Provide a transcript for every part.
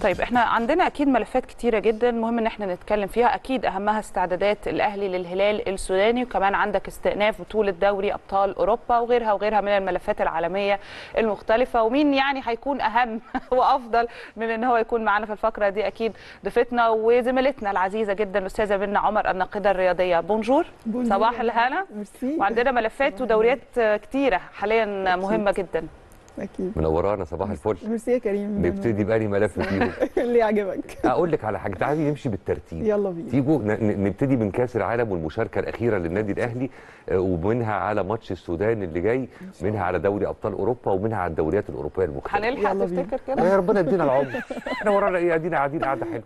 طيب احنا عندنا اكيد ملفات كتيره جدا مهم ان احنا نتكلم فيها اكيد اهمها استعدادات الاهلي للهلال السوداني وكمان عندك استئناف بطوله دوري ابطال اوروبا وغيرها وغيرها من الملفات العالميه المختلفه ومين يعني هيكون اهم وافضل من ان هو يكون معانا في الفقره دي اكيد ضيفتنا وزميلتنا العزيزه جدا الاستاذه منى عمر الناقده الرياضيه بونجور, بونجور صباح يا الهنا ميرسي وعندنا ملفات ودوريات كتيره حاليا مهمه جدا اكيد منورانا صباح الفل ميرسي يا كريم نبتدي بأني ملف فيهم اللي يعجبك اقول لك على حاجه تعالي نمشي بالترتيب يلا بينا تيجوا ن- ن- نبتدي من كاس العالم والمشاركه الاخيره للنادي الاهلي آه، ومنها على ماتش السودان اللي جاي منها على دوري ابطال اوروبا ومنها على الدوريات الاوروبيه المختلفه هنلحق يلا بينا. تفتكر كده يا ربنا يدينا العمر احنا ورانا ايه قاعدين قاعدين قاعده حلوه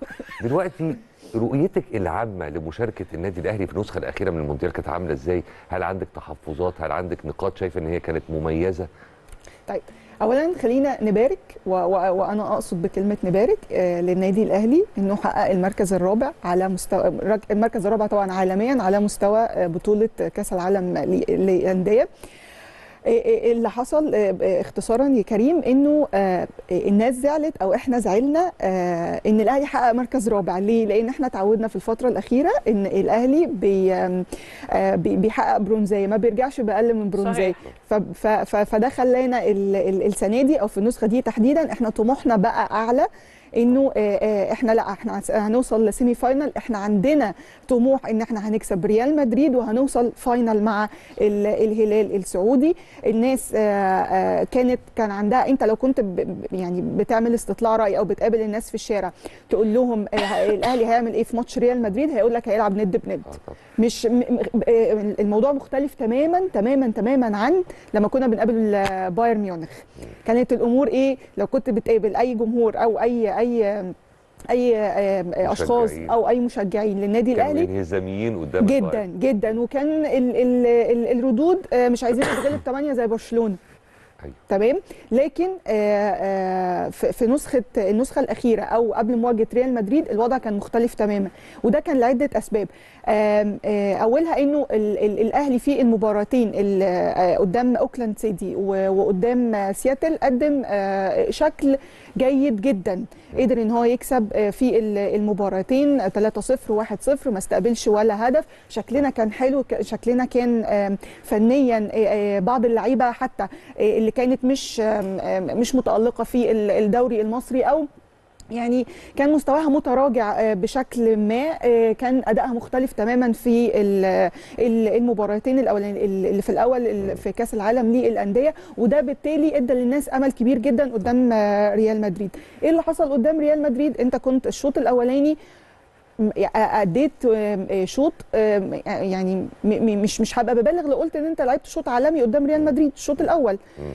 دلوقتي رؤيتك العامه لمشاركه النادي الاهلي في النسخه الاخيره من المونديال كانت عامله ازاي؟ هل عندك تحفظات؟ هل عندك نقاط شايفه ان هي كانت مميزه؟ طيب اولا خلينا نبارك و... و... وانا اقصد بكلمه نبارك آه للنادي الاهلي انه حقق المركز الرابع على مستوى رك- المركز الرابع طبعا عالميا على مستوى آه، بطوله كاس العالم ل- للانديه آه، آه، اللي حصل آه، آه، اختصارا يا كريم انه آه، آه، الناس زعلت او احنا زعلنا آه، ان الاهلي حقق مركز رابع ليه؟ لان احنا اتعودنا في الفتره الاخيره ان الاهلي بي آم، آه، بي- بيحقق برونزيه ما بيرجعش باقل من برونزيه صحيح. ف- ف- ف- فده خلانا ال- ال- السنه دي او في النسخه دي تحديدا احنا طموحنا بقى اعلى انه آه، آه، احنا لا احنا هنس- هنوصل لسيمي فاينل احنا عندنا طموح ان احنا هنكسب ريال مدريد وهنوصل فاينل مع ال- الهلال السعودي الناس آه، آه، كانت كان عندها انت لو كنت ب- ب- يعني بتعمل استطلاع راي او بتقابل الناس في الشارع تقول لهم آه، الاهلي هيعمل ايه في ماتش ريال مدريد هيقول لك هيلعب ند بند اه طبعا مش م- م- آه، الموضوع مختلف تماما تماما تماما عن لما كنا بنقابل آه، بايرن ميونخ كانت الامور ايه لو كنت بتقابل اي جمهور او اي اي اي آه، آه، اشخاص مشجعين. او اي مشجعين للنادي كانوا الاهلي انهزاميين قدام جدا البايرن. جدا وكان ال ال ال الردود آه، مش عايزين نتغلب 8 زي برشلونه أيوة. تمام لكن آه، آه، في في نسخه النسخه الاخيره او قبل مواجهه ريال مدريد الوضع كان مختلف تماما وده كان لعده اسباب آم، آه، اولها انه ال- ال- الاهلي في المباراتين ال- آه، قدام اوكلاند سيتي و- وقدام آه، سياتل قدم آه، شكل جيد جدا قدر ان هو يكسب آه، في ال- المباراتين 3-0 1-0 ما استقبلش ولا هدف شكلنا كان حلو ك- شكلنا كان آم، فنيا آه، آه، بعض اللعيبه حتى آه، اللي كانت مش آم، آم، مش متالقه في ال- الدوري المصري او يعني كان مستواها متراجع آه، بشكل ما آه، كان ادائها مختلف تماما في ال- ال- المباراتين الاولانيين اللي في الاول ال- في كاس العالم للانديه وده بالتالي ادى للناس امل كبير جدا قدام آه، ريال مدريد ايه اللي حصل قدام ريال مدريد انت كنت الشوط الاولاني م- اديت آم، آه، شوط آم، يعني م- م- مش مش هبقى ببالغ لو قلت ان انت لعبت شوط عالمي قدام ريال مدريد الشوط الاول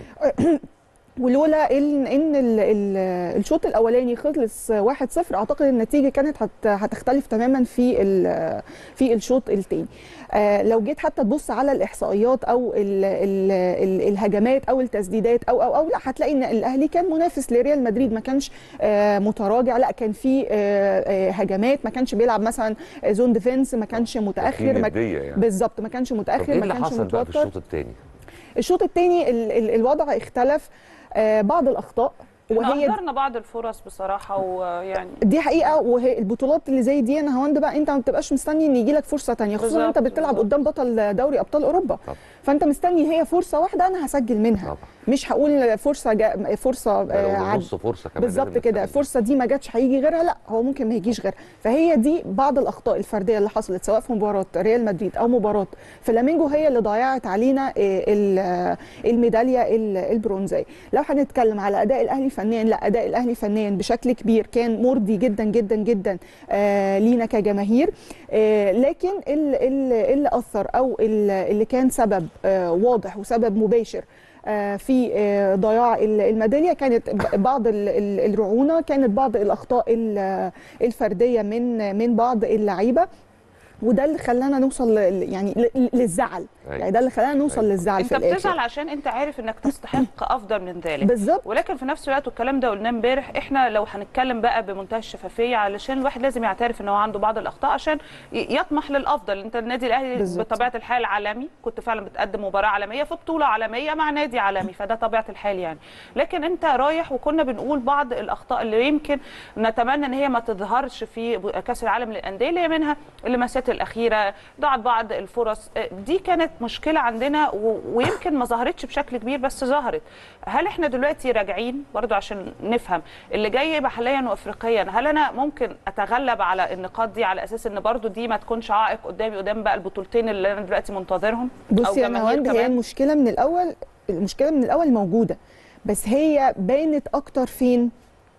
ولولا ان ان ال- ال- الشوط الاولاني خلص 1-0 اعتقد النتيجه كانت هت- هتختلف تماما في ال- في الشوط الثاني آه، لو جيت حتى تبص على الاحصائيات او ال ال ال الهجمات او التسديدات او او او لا هتلاقي ان الاهلي كان منافس لريال مدريد ما كانش آه، متراجع لا كان في آه، آه، هجمات ما كانش بيلعب مثلا زون ديفنس ما كانش في متاخر ما ندية يعني بالظبط ما كانش طب متاخر ايه ما اللي كانش حصل بقى في متوتر الشوط الثاني؟ الشوط الثاني الوضع اختلف آه، بعض الاخطاء احنا وهي اهدرنا بعض الفرص بصراحه ويعني دي حقيقه وهي البطولات اللي زي دي انا هوند بقى انت ما بتبقاش مستني ان يجي لك فرصه تانية خصوصا بالظبط، انت بتلعب بالظبط. قدام بطل دوري ابطال اوروبا طبعا فانت مستني هي فرصه واحده انا هسجل منها طبعا مش هقول فرصه جا فرصه ده آه، لو عد نص فرصه كمان بالظبط لازم كده نستغل. الفرصه دي ما جاتش هيجي غيرها لا هو ممكن ما يجيش غيرها فهي دي بعض الاخطاء الفرديه اللي حصلت سواء في مباراه ريال مدريد او مباراه فلامينجو هي اللي ضيعت علينا آه، ال- آه، الميداليه ال- البرونزيه لو هنتكلم على اداء الاهلي فنيا لا اداء الاهلي فنيا بشكل كبير كان مرضي جدا جدا جدا آه، لينا كجماهير آه، لكن ال- ال- اللي اثر او ال- اللي كان سبب آه، واضح وسبب مباشر آه، في آه، ضياع ال- الميداليه كانت ب- بعض ال- ال- الرعونه كانت بعض الاخطاء ال- الفرديه من من بعض اللعيبه وده اللي خلانا نوصل ل- يعني ل- للزعل أيوة. يعني ده اللي خلانا نوصل أيوة. للزعل انت في الاخر بتزعل عشان انت عارف انك تستحق افضل من ذلك بالظبط ولكن في نفس الوقت والكلام ده قلناه امبارح احنا لو هنتكلم بقى بمنتهى الشفافيه علشان الواحد لازم يعترف ان هو عنده بعض الاخطاء عشان ي- يطمح للافضل انت النادي الاهلي بالظبط. بطبيعه الحال عالمي كنت فعلا بتقدم مباراه عالميه في بطوله عالميه مع نادي عالمي فده طبيعه الحال يعني لكن انت رايح وكنا بنقول بعض الاخطاء اللي يمكن نتمنى ان هي ما تظهرش في كاس العالم للانديه اللي هي منها اللمسات الاخيره ضاعت بعض الفرص دي كانت مشكله عندنا و- ويمكن ما ظهرتش بشكل كبير بس ظهرت هل احنا دلوقتي راجعين برضو عشان نفهم اللي جاي محليا وافريقيا هل انا ممكن اتغلب على النقاط دي على اساس ان برضو دي ما تكونش عائق قدامي قدام بقى البطولتين اللي انا دلوقتي منتظرهم بصي يا جماهير نهاوند هي كمان؟ المشكله من الاول المشكله من الاول موجوده بس هي بانت اكتر فين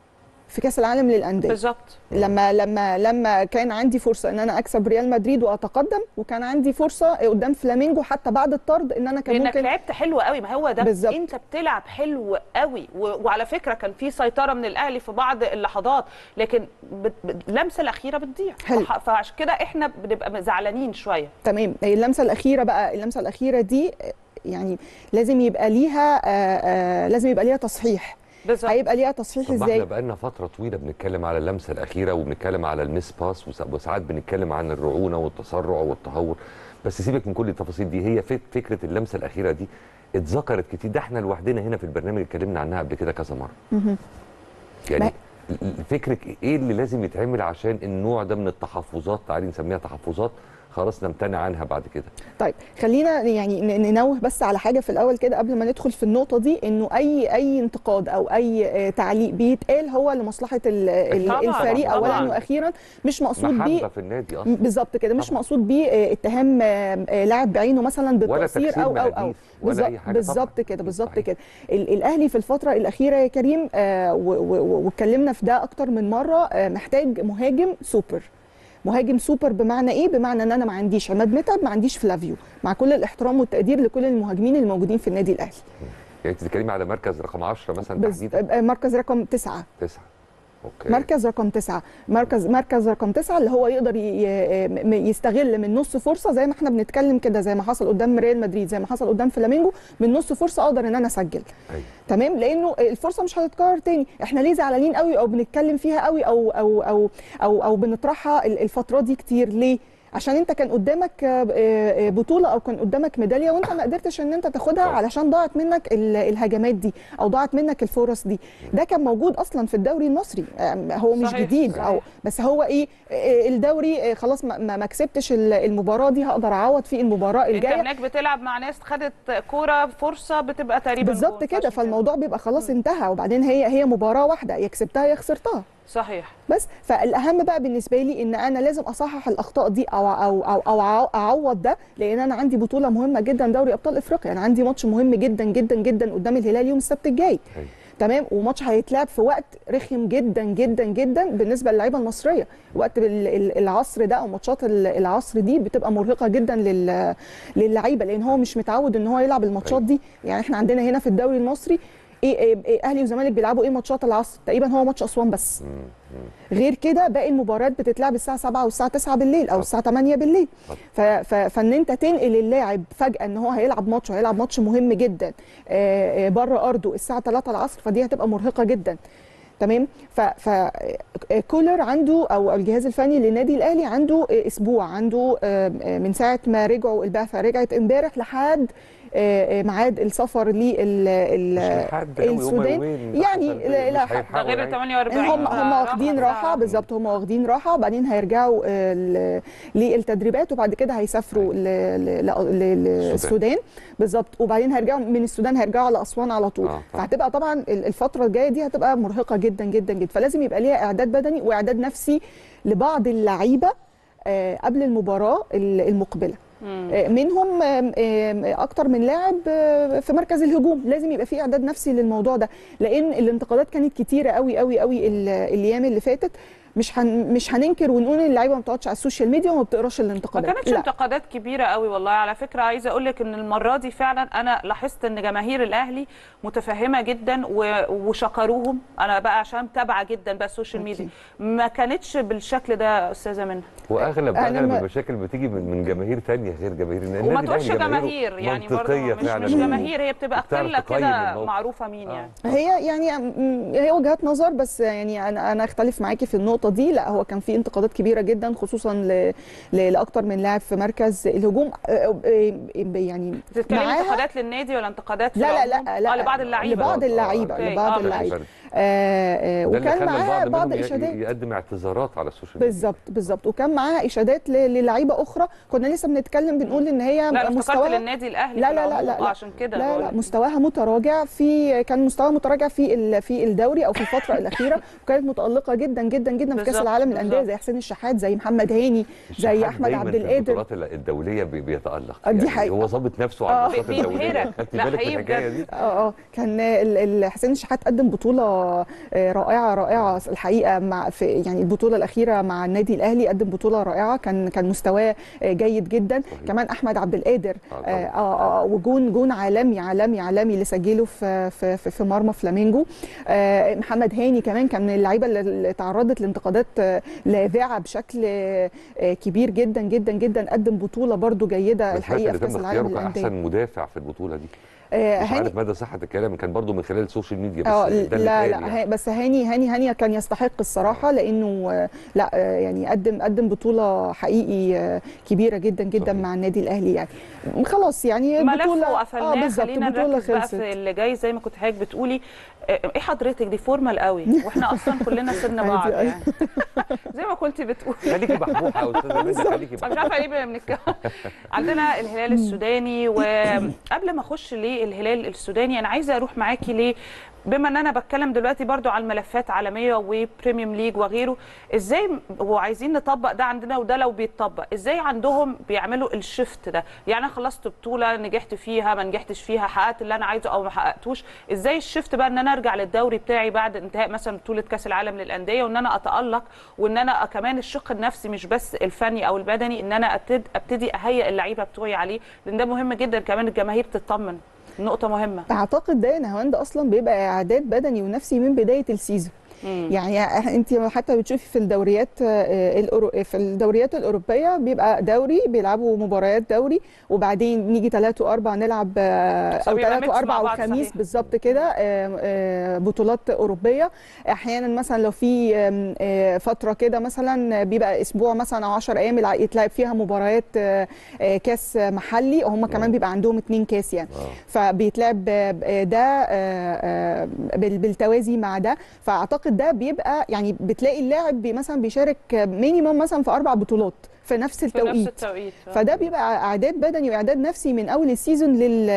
في كاس العالم للانديه بالظبط لما لما لما كان عندي فرصه ان انا اكسب ريال مدريد واتقدم وكان عندي فرصه قدام فلامينجو حتى بعد الطرد ان انا كان لانك ممكن لعبت حلو قوي ما هو ده بالظبط. انت بتلعب حلو قوي و... وعلى فكره كان في سيطره من الاهلي في بعض اللحظات لكن بت... بت... اللمسه الاخيره بتضيع حلو. فح- فعشان كده احنا بنبقى زعلانين شويه تمام اللمسه الاخيره بقى اللمسه الاخيره دي آه، يعني لازم يبقى ليها آه، آه، لازم يبقى ليها تصحيح بالظبط هيبقى ليها تصحيح طب ما احنا ازاي بقالنا فتره طويله بنتكلم على اللمسه الاخيره وبنتكلم على الميس باس وسا- وساعات بنتكلم عن الرعونه والتسرع والتهور بس سيبك من كل التفاصيل دي هي فك- فكره اللمسه الاخيره دي اتذكرت كتير ده احنا لوحدنا هنا في البرنامج اتكلمنا عنها قبل كده كذا مره مهم. يعني ما- ال- فكرك ايه اللي لازم يتعمل عشان النوع ده من التحفظات تعالي نسميها تحفظات خلاص نمتنع عنها بعد كده طيب خلينا يعني ن- ننوه بس على حاجه في الاول كده قبل ما ندخل في النقطه دي انه اي اي انتقاد او اي آه، تعليق بيتقال هو لمصلحه ال- ال- طبعاً، الفريق طبعاً. اولا واخيرا مش مقصود محبه بيه في النادي اصلا بالظبط كده مش طبعاً. مقصود بيه آه، اتهام آه، آه، لاعب بعينه مثلا ولا بالتقصير تكسير او او او مقاديف ولا اي حاجه بالظبط طبعاً. كده بالظبط صحيح. كده ال- الاهلي في الفتره الاخيره يا كريم آه، و- و- واتكلمنا في ده اكتر من مره آه، محتاج مهاجم سوبر مهاجم سوبر بمعنى ايه بمعنى ان انا ما عنديش عماد متعب ما عنديش فلافيو مع كل الاحترام والتقدير لكل المهاجمين الموجودين في النادي الاهلي يعني انت بتتكلمي على مركز رقم 10 مثلا بس تحديدا آه، مركز رقم تسعة تسعه اوكي مركز رقم تسعة مركز مركز رقم تسعة اللي هو يقدر ي- ي- م- يستغل من نص فرصة زي ما احنا بنتكلم كده زي ما حصل قدام ريال مدريد زي ما حصل قدام فلامينجو من نص فرصة اقدر ان انا اسجل أيوة. تمام لانه الفرصة مش هتتكرر تاني احنا ليه زعلانين قوي او بنتكلم فيها قوي او او او او, أو بنطرحها ال- الفترة دي كتير ليه عشان انت كان قدامك آه، آه، بطوله او كان قدامك ميداليه وانت ما قدرتش ان انت تاخدها طبعا. علشان ضاعت منك ال- الهجمات دي او ضاعت منك الفرص دي ده كان موجود اصلا في الدوري المصري آم، هو مش صحيح، جديد صحيح. او بس هو ايه آه، الدوري آه، خلاص ما- ما ما كسبتش ال- المباراه دي هقدر اعوض في المباراه انت الجايه هناك بتلعب مع ناس خدت كوره فرصه بتبقى تقريبا بالظبط جول. كده فعشان فالموضوع بيبقى خلاص انتهى وبعدين هي هي مباراه واحده يا كسبتها يا خسرتها صحيح بس فالاهم بقى بالنسبه لي ان انا لازم اصحح الاخطاء دي او او او, أو أعو- اعوض ده لان انا عندي بطوله مهمه جدا دوري ابطال افريقيا انا عندي ماتش مهم جدا جدا جدا قدام الهلال يوم السبت الجاي أيوة. تمام وماتش هيتلعب في وقت رخم جدا جدا جدا بالنسبه للعيبه المصريه وقت ال- ال- العصر ده او ماتشات ال- العصر دي بتبقى مرهقه جدا لل- للعيبه لان هو مش متعود ان هو يلعب الماتشات دي يعني احنا عندنا هنا في الدوري المصري ايه, إيه, إيه اهلي وزمالك بيلعبوا ايه ماتشات العصر تقريبا هو ماتش اسوان بس مم. مم. غير كده باقي المباريات بتتلعب الساعه 7 والساعه 9 بالليل او طب. الساعه 8 بالليل طب. ف... ف... فان انت تنقل اللاعب فجاه ان هو هيلعب ماتش وهيلعب ماتش مهم جدا آه، آه، بره ارضه الساعه 3 العصر فدي هتبقى مرهقه جدا تمام ف ف آه، كولر عنده او الجهاز الفني للنادي الاهلي عنده آه، اسبوع عنده آه، آه، من ساعه ما رجعوا البعثه رجعت امبارح لحد آه، آه، ميعاد السفر لل مش ال- لحد قوي، هما السودان يومين يعني أحسن، لا- لا، مش ده هيلحقوا غير ال يعني. 48 هم هم آه، واخدين راحة. راحه بالظبط هم واخدين راحه وبعدين هيرجعوا آه، ل- للتدريبات وبعد كده هيسافروا ل- ل- ل- ل- للسودان بالظبط وبعدين هيرجعوا من السودان هيرجعوا على اسوان على طول آه، طبعا. فهتبقى طبعا ال- الفتره الجايه دي هتبقى مرهقه جدا جدا جدا فلازم يبقى ليها اعداد بدني واعداد نفسي لبعض اللعيبه آه، قبل المباراه ال- المقبله مم. آه، منهم آم، آم، اكتر من لاعب آه، في مركز الهجوم لازم يبقى في اعداد نفسي للموضوع ده لان الانتقادات كانت كتيره قوي قوي قوي ال- الايام اللي فاتت مش هن مش هننكر ونقول ان اللعيبه ما بتقعدش على السوشيال ميديا وما بتقراش ما الانتقادات كانتش لا. انتقادات كبيره قوي والله على فكره عايزه اقول لك ان المره دي فعلا انا لاحظت ان جماهير الاهلي متفهمه جدا و- وشكروهم انا بقى عشان متابعه جدا بقى السوشيال ميديا ما كانتش بالشكل ده يا استاذه منى واغلب أنا اغلب ما- المشاكل بتيجي من, من جماهير تانية غير جماهير النادي وما الأهلي تقولش جماهيره جماهير يعني برضه منطقية مش, فعلا مش جماهير هي بتبقى وبتعرف قله تقيم كده الموقف. معروفه مين آه. يعني هي يعني م- هي وجهات نظر بس يعني انا انا اختلف معاكي في النقطه دي لا هو كان في انتقادات كبيره جدا خصوصا ل- ل- لاكتر من لاعب في مركز الهجوم آه، آه، يعني بتتكلمي معاها- انتقادات للنادي ولا انتقادات في لا لا العموم؟ لا لا اه لبعض اللعيبه لبعض اللعيبه أوكي. لبعض آه، اللعيبه ده آه، آه، اللي وكان خلى معاها البعض بعض منهم ي- اشادات يقدم اعتذارات على السوشيال ميديا بالظبط بالظبط وكان معاها اشادات ل- للعيبه اخرى كنا لسه بنتكلم بنقول ان هي لا انا افتكرت مستواها للنادي الاهلي لا في لا لا العموم. لا آه، لا. عشان كده لا لا بقول. مستواها متراجع في كان مستواها متراجع في ال- في الدوري او في الفتره الاخيره وكانت متالقه جدا جدا جدا في كاس بالظبط، العالم للانديه بالظبط. زي حسين الشحات زي محمد هاني زي الشحات احمد دايماً عبد في القادر البطولات الدوليه بي- بيتالق آه، دي يعني حقيقة. هو ظابط نفسه آه. على الماتشات بي- الدوليه بيبهرك. خدت لا، بالك من حقيقي الحكايه بجد. دي اه اه كان ال- ال- حسين الشحات قدم بطوله آه، رائعه رائعه الحقيقه مع في يعني البطوله الاخيره مع النادي الاهلي قدم بطوله رائعه كان كان مستواه آه، جيد جدا صحيح. كمان احمد عبد القادر آه، اه طبعاً. اه, آه وجون جون عالمي عالمي عالمي اللي سجله في في في, في مرمى فلامينجو آه محمد هاني كمان كان من اللعيبه اللي- اللي تعرضت لانتقادات آه، لاذعه بشكل آه، آه، كبير جدا جدا جدا قدم بطوله برضو جيده أنا سمعت الحقيقه إن في تم كاس العالم اختياره للانديه كاحسن مدافع في البطوله دي آه، مش هاني عارف مدى صحه الكلام كان برضو من خلال السوشيال ميديا بس اه ده اللي لا اتقال لا يعني. ها- بس هاني هاني هاني كان يستحق الصراحه لانه آه، لا آه، يعني قدم قدم بطوله حقيقي آه، كبيره جدا جدا صحيح. مع النادي الاهلي يعني خلاص يعني ملف البطوله وقفلناه بالظبط خلينا البطوله نركز بقى خلصت في اللي جاي زي ما كنت حضرتك بتقولي آه، ايه حضرتك دي فورمال قوي واحنا اصلا كلنا سن عادي، بعض أيوة. يعني زي ما كنت بتقولي خليكي محبوحه يا استاذه منى خليكي انا مش عارفه ليه بنتكلم عندنا الهلال السوداني وقبل ما اخش للهلال السوداني انا عايزه اروح معاكي ليه بما ان انا بتكلم دلوقتي برضو على الملفات عالميه وبريميوم ليج وغيره ازاي وعايزين نطبق ده عندنا وده لو بيتطبق ازاي عندهم بيعملوا الشفت ده يعني انا خلصت بطوله نجحت فيها ما نجحتش فيها حققت اللي انا عايزه او ما حققتوش ازاي الشفت بقى ان انا ارجع للدوري بتاعي بعد انتهاء مثلا بطوله كاس العالم للانديه وان انا اتالق وان انا كمان الشق النفسي مش بس الفني او البدني ان انا أبتد- ابتدي اهيئ اللعيبه بتوعي عليه لان ده مهم جدا كمان الجماهير تطمن نقطه مهمه اعتقد ده يا نهاوند اصلا بيبقى اعداد بدني ونفسي من بدايه السيزون مم. يعني انت حتى بتشوفي في الدوريات آه، الأورو- في الدوريات الاوروبيه بيبقى دوري بيلعبوا مباريات دوري وبعدين نيجي ثلاث واربع نلعب آه، صح، او بيبقى ثلاث ميكس واربع مع بعض، وخميس صحيح. بالظبط كده آه، آه، بطولات اوروبيه احيانا مثلا لو في آم، آه، فتره كده مثلا بيبقى اسبوع مثلا او 10 ايام يلع- يتلعب فيها مباريات آه، آه، كاس محلي وهم كمان بيبقى عندهم اتنين كاس يعني آه. فبيتلعب آه، ده آه، آه، بال- بالتوازي مع ده فاعتقد ده بيبقى يعني بتلاقي اللاعب بي مثلا بيشارك مينيمم مثلا في اربع بطولات في نفس في نفس التوقيت التوقيت آه. فده بيبقى اعداد بدني واعداد نفسي من اول السيزون لل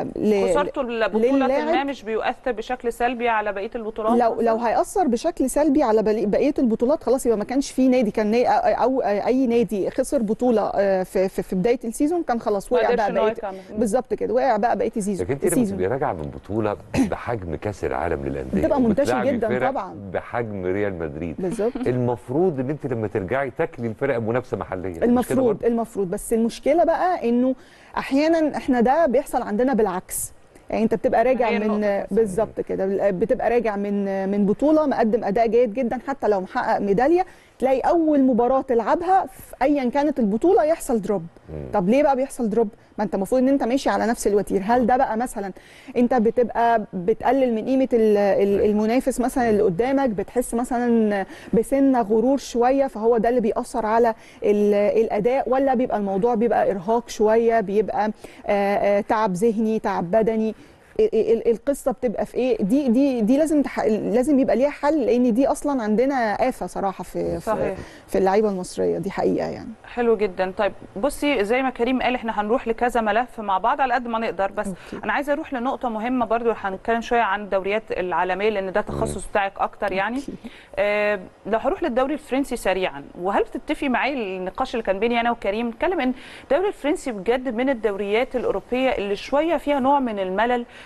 ل- خسارته البطوله للاعب. ما مش بيؤثر بشكل سلبي على بقيه البطولات لو مثلاً؟ لو هيأثر بشكل سلبي على بقي- بقيه البطولات خلاص يبقى ما كانش في نادي كان نا- او اي نادي خسر بطوله آه، في في في بدايه السيزون كان خلاص ما وقع قدرش بقى إن هو بقيه يكمل. بالظبط كده وقع بقى بقيه السيزون لكن انت لما السيزون تبقي راجعه من بطوله بحجم كاس العالم للانديه بتبقى منتشر وبتلعبي جداً فرق طبعاً. بحجم ريال مدريد بالظبط المفروض ان انت لما ترجعي تاكلي الفرق منافسه محليه مش كده المفروض برضه؟ المفروض بس المشكله بقى انه احيانا احنا ده بيحصل عندنا بالعكس يعني انت بتبقى راجع هي من النقطة بس. بالظبط كده بتبقى راجع من من بطوله مقدم اداء جيد جدا حتى لو محقق ميداليه تلاقي اول مباراه تلعبها في ايا كانت البطوله يحصل دروب طب ليه بقى بيحصل دروب ما انت المفروض ان انت ماشي على نفس الوتير هل ده بقى مثلا انت بتبقى بتقلل من قيمه ال- ال- المنافس مثلا اللي قدامك بتحس مثلا بسنه غرور شويه فهو ده اللي بيأثر على ال- الاداء ولا بيبقى الموضوع بيبقى ارهاق شويه بيبقى آه، آه، تعب ذهني تعب بدني ال- ال- القصه بتبقى في ايه دي دي دي لازم تح... لازم يبقى ليها حل لان دي اصلا عندنا آفة صراحه في في, صحيح. في اللعيبه المصريه دي حقيقه يعني حلو جدا طيب بصي زي ما كريم قال احنا هنروح لكذا ملف مع بعض على قد ما نقدر بس أوكي. انا عايزه اروح لنقطه مهمه برضو هنتكلم شويه عن الدوريات العالميه لان ده تخصص بتاعك اكتر يعني أوكي. آه لو هروح للدوري الفرنسي سريعا وهل تتفقي معايا النقاش اللي كان بيني انا وكريم نتكلم ان الدوري الفرنسي بجد من الدوريات الاوروبيه اللي شويه فيها نوع من الملل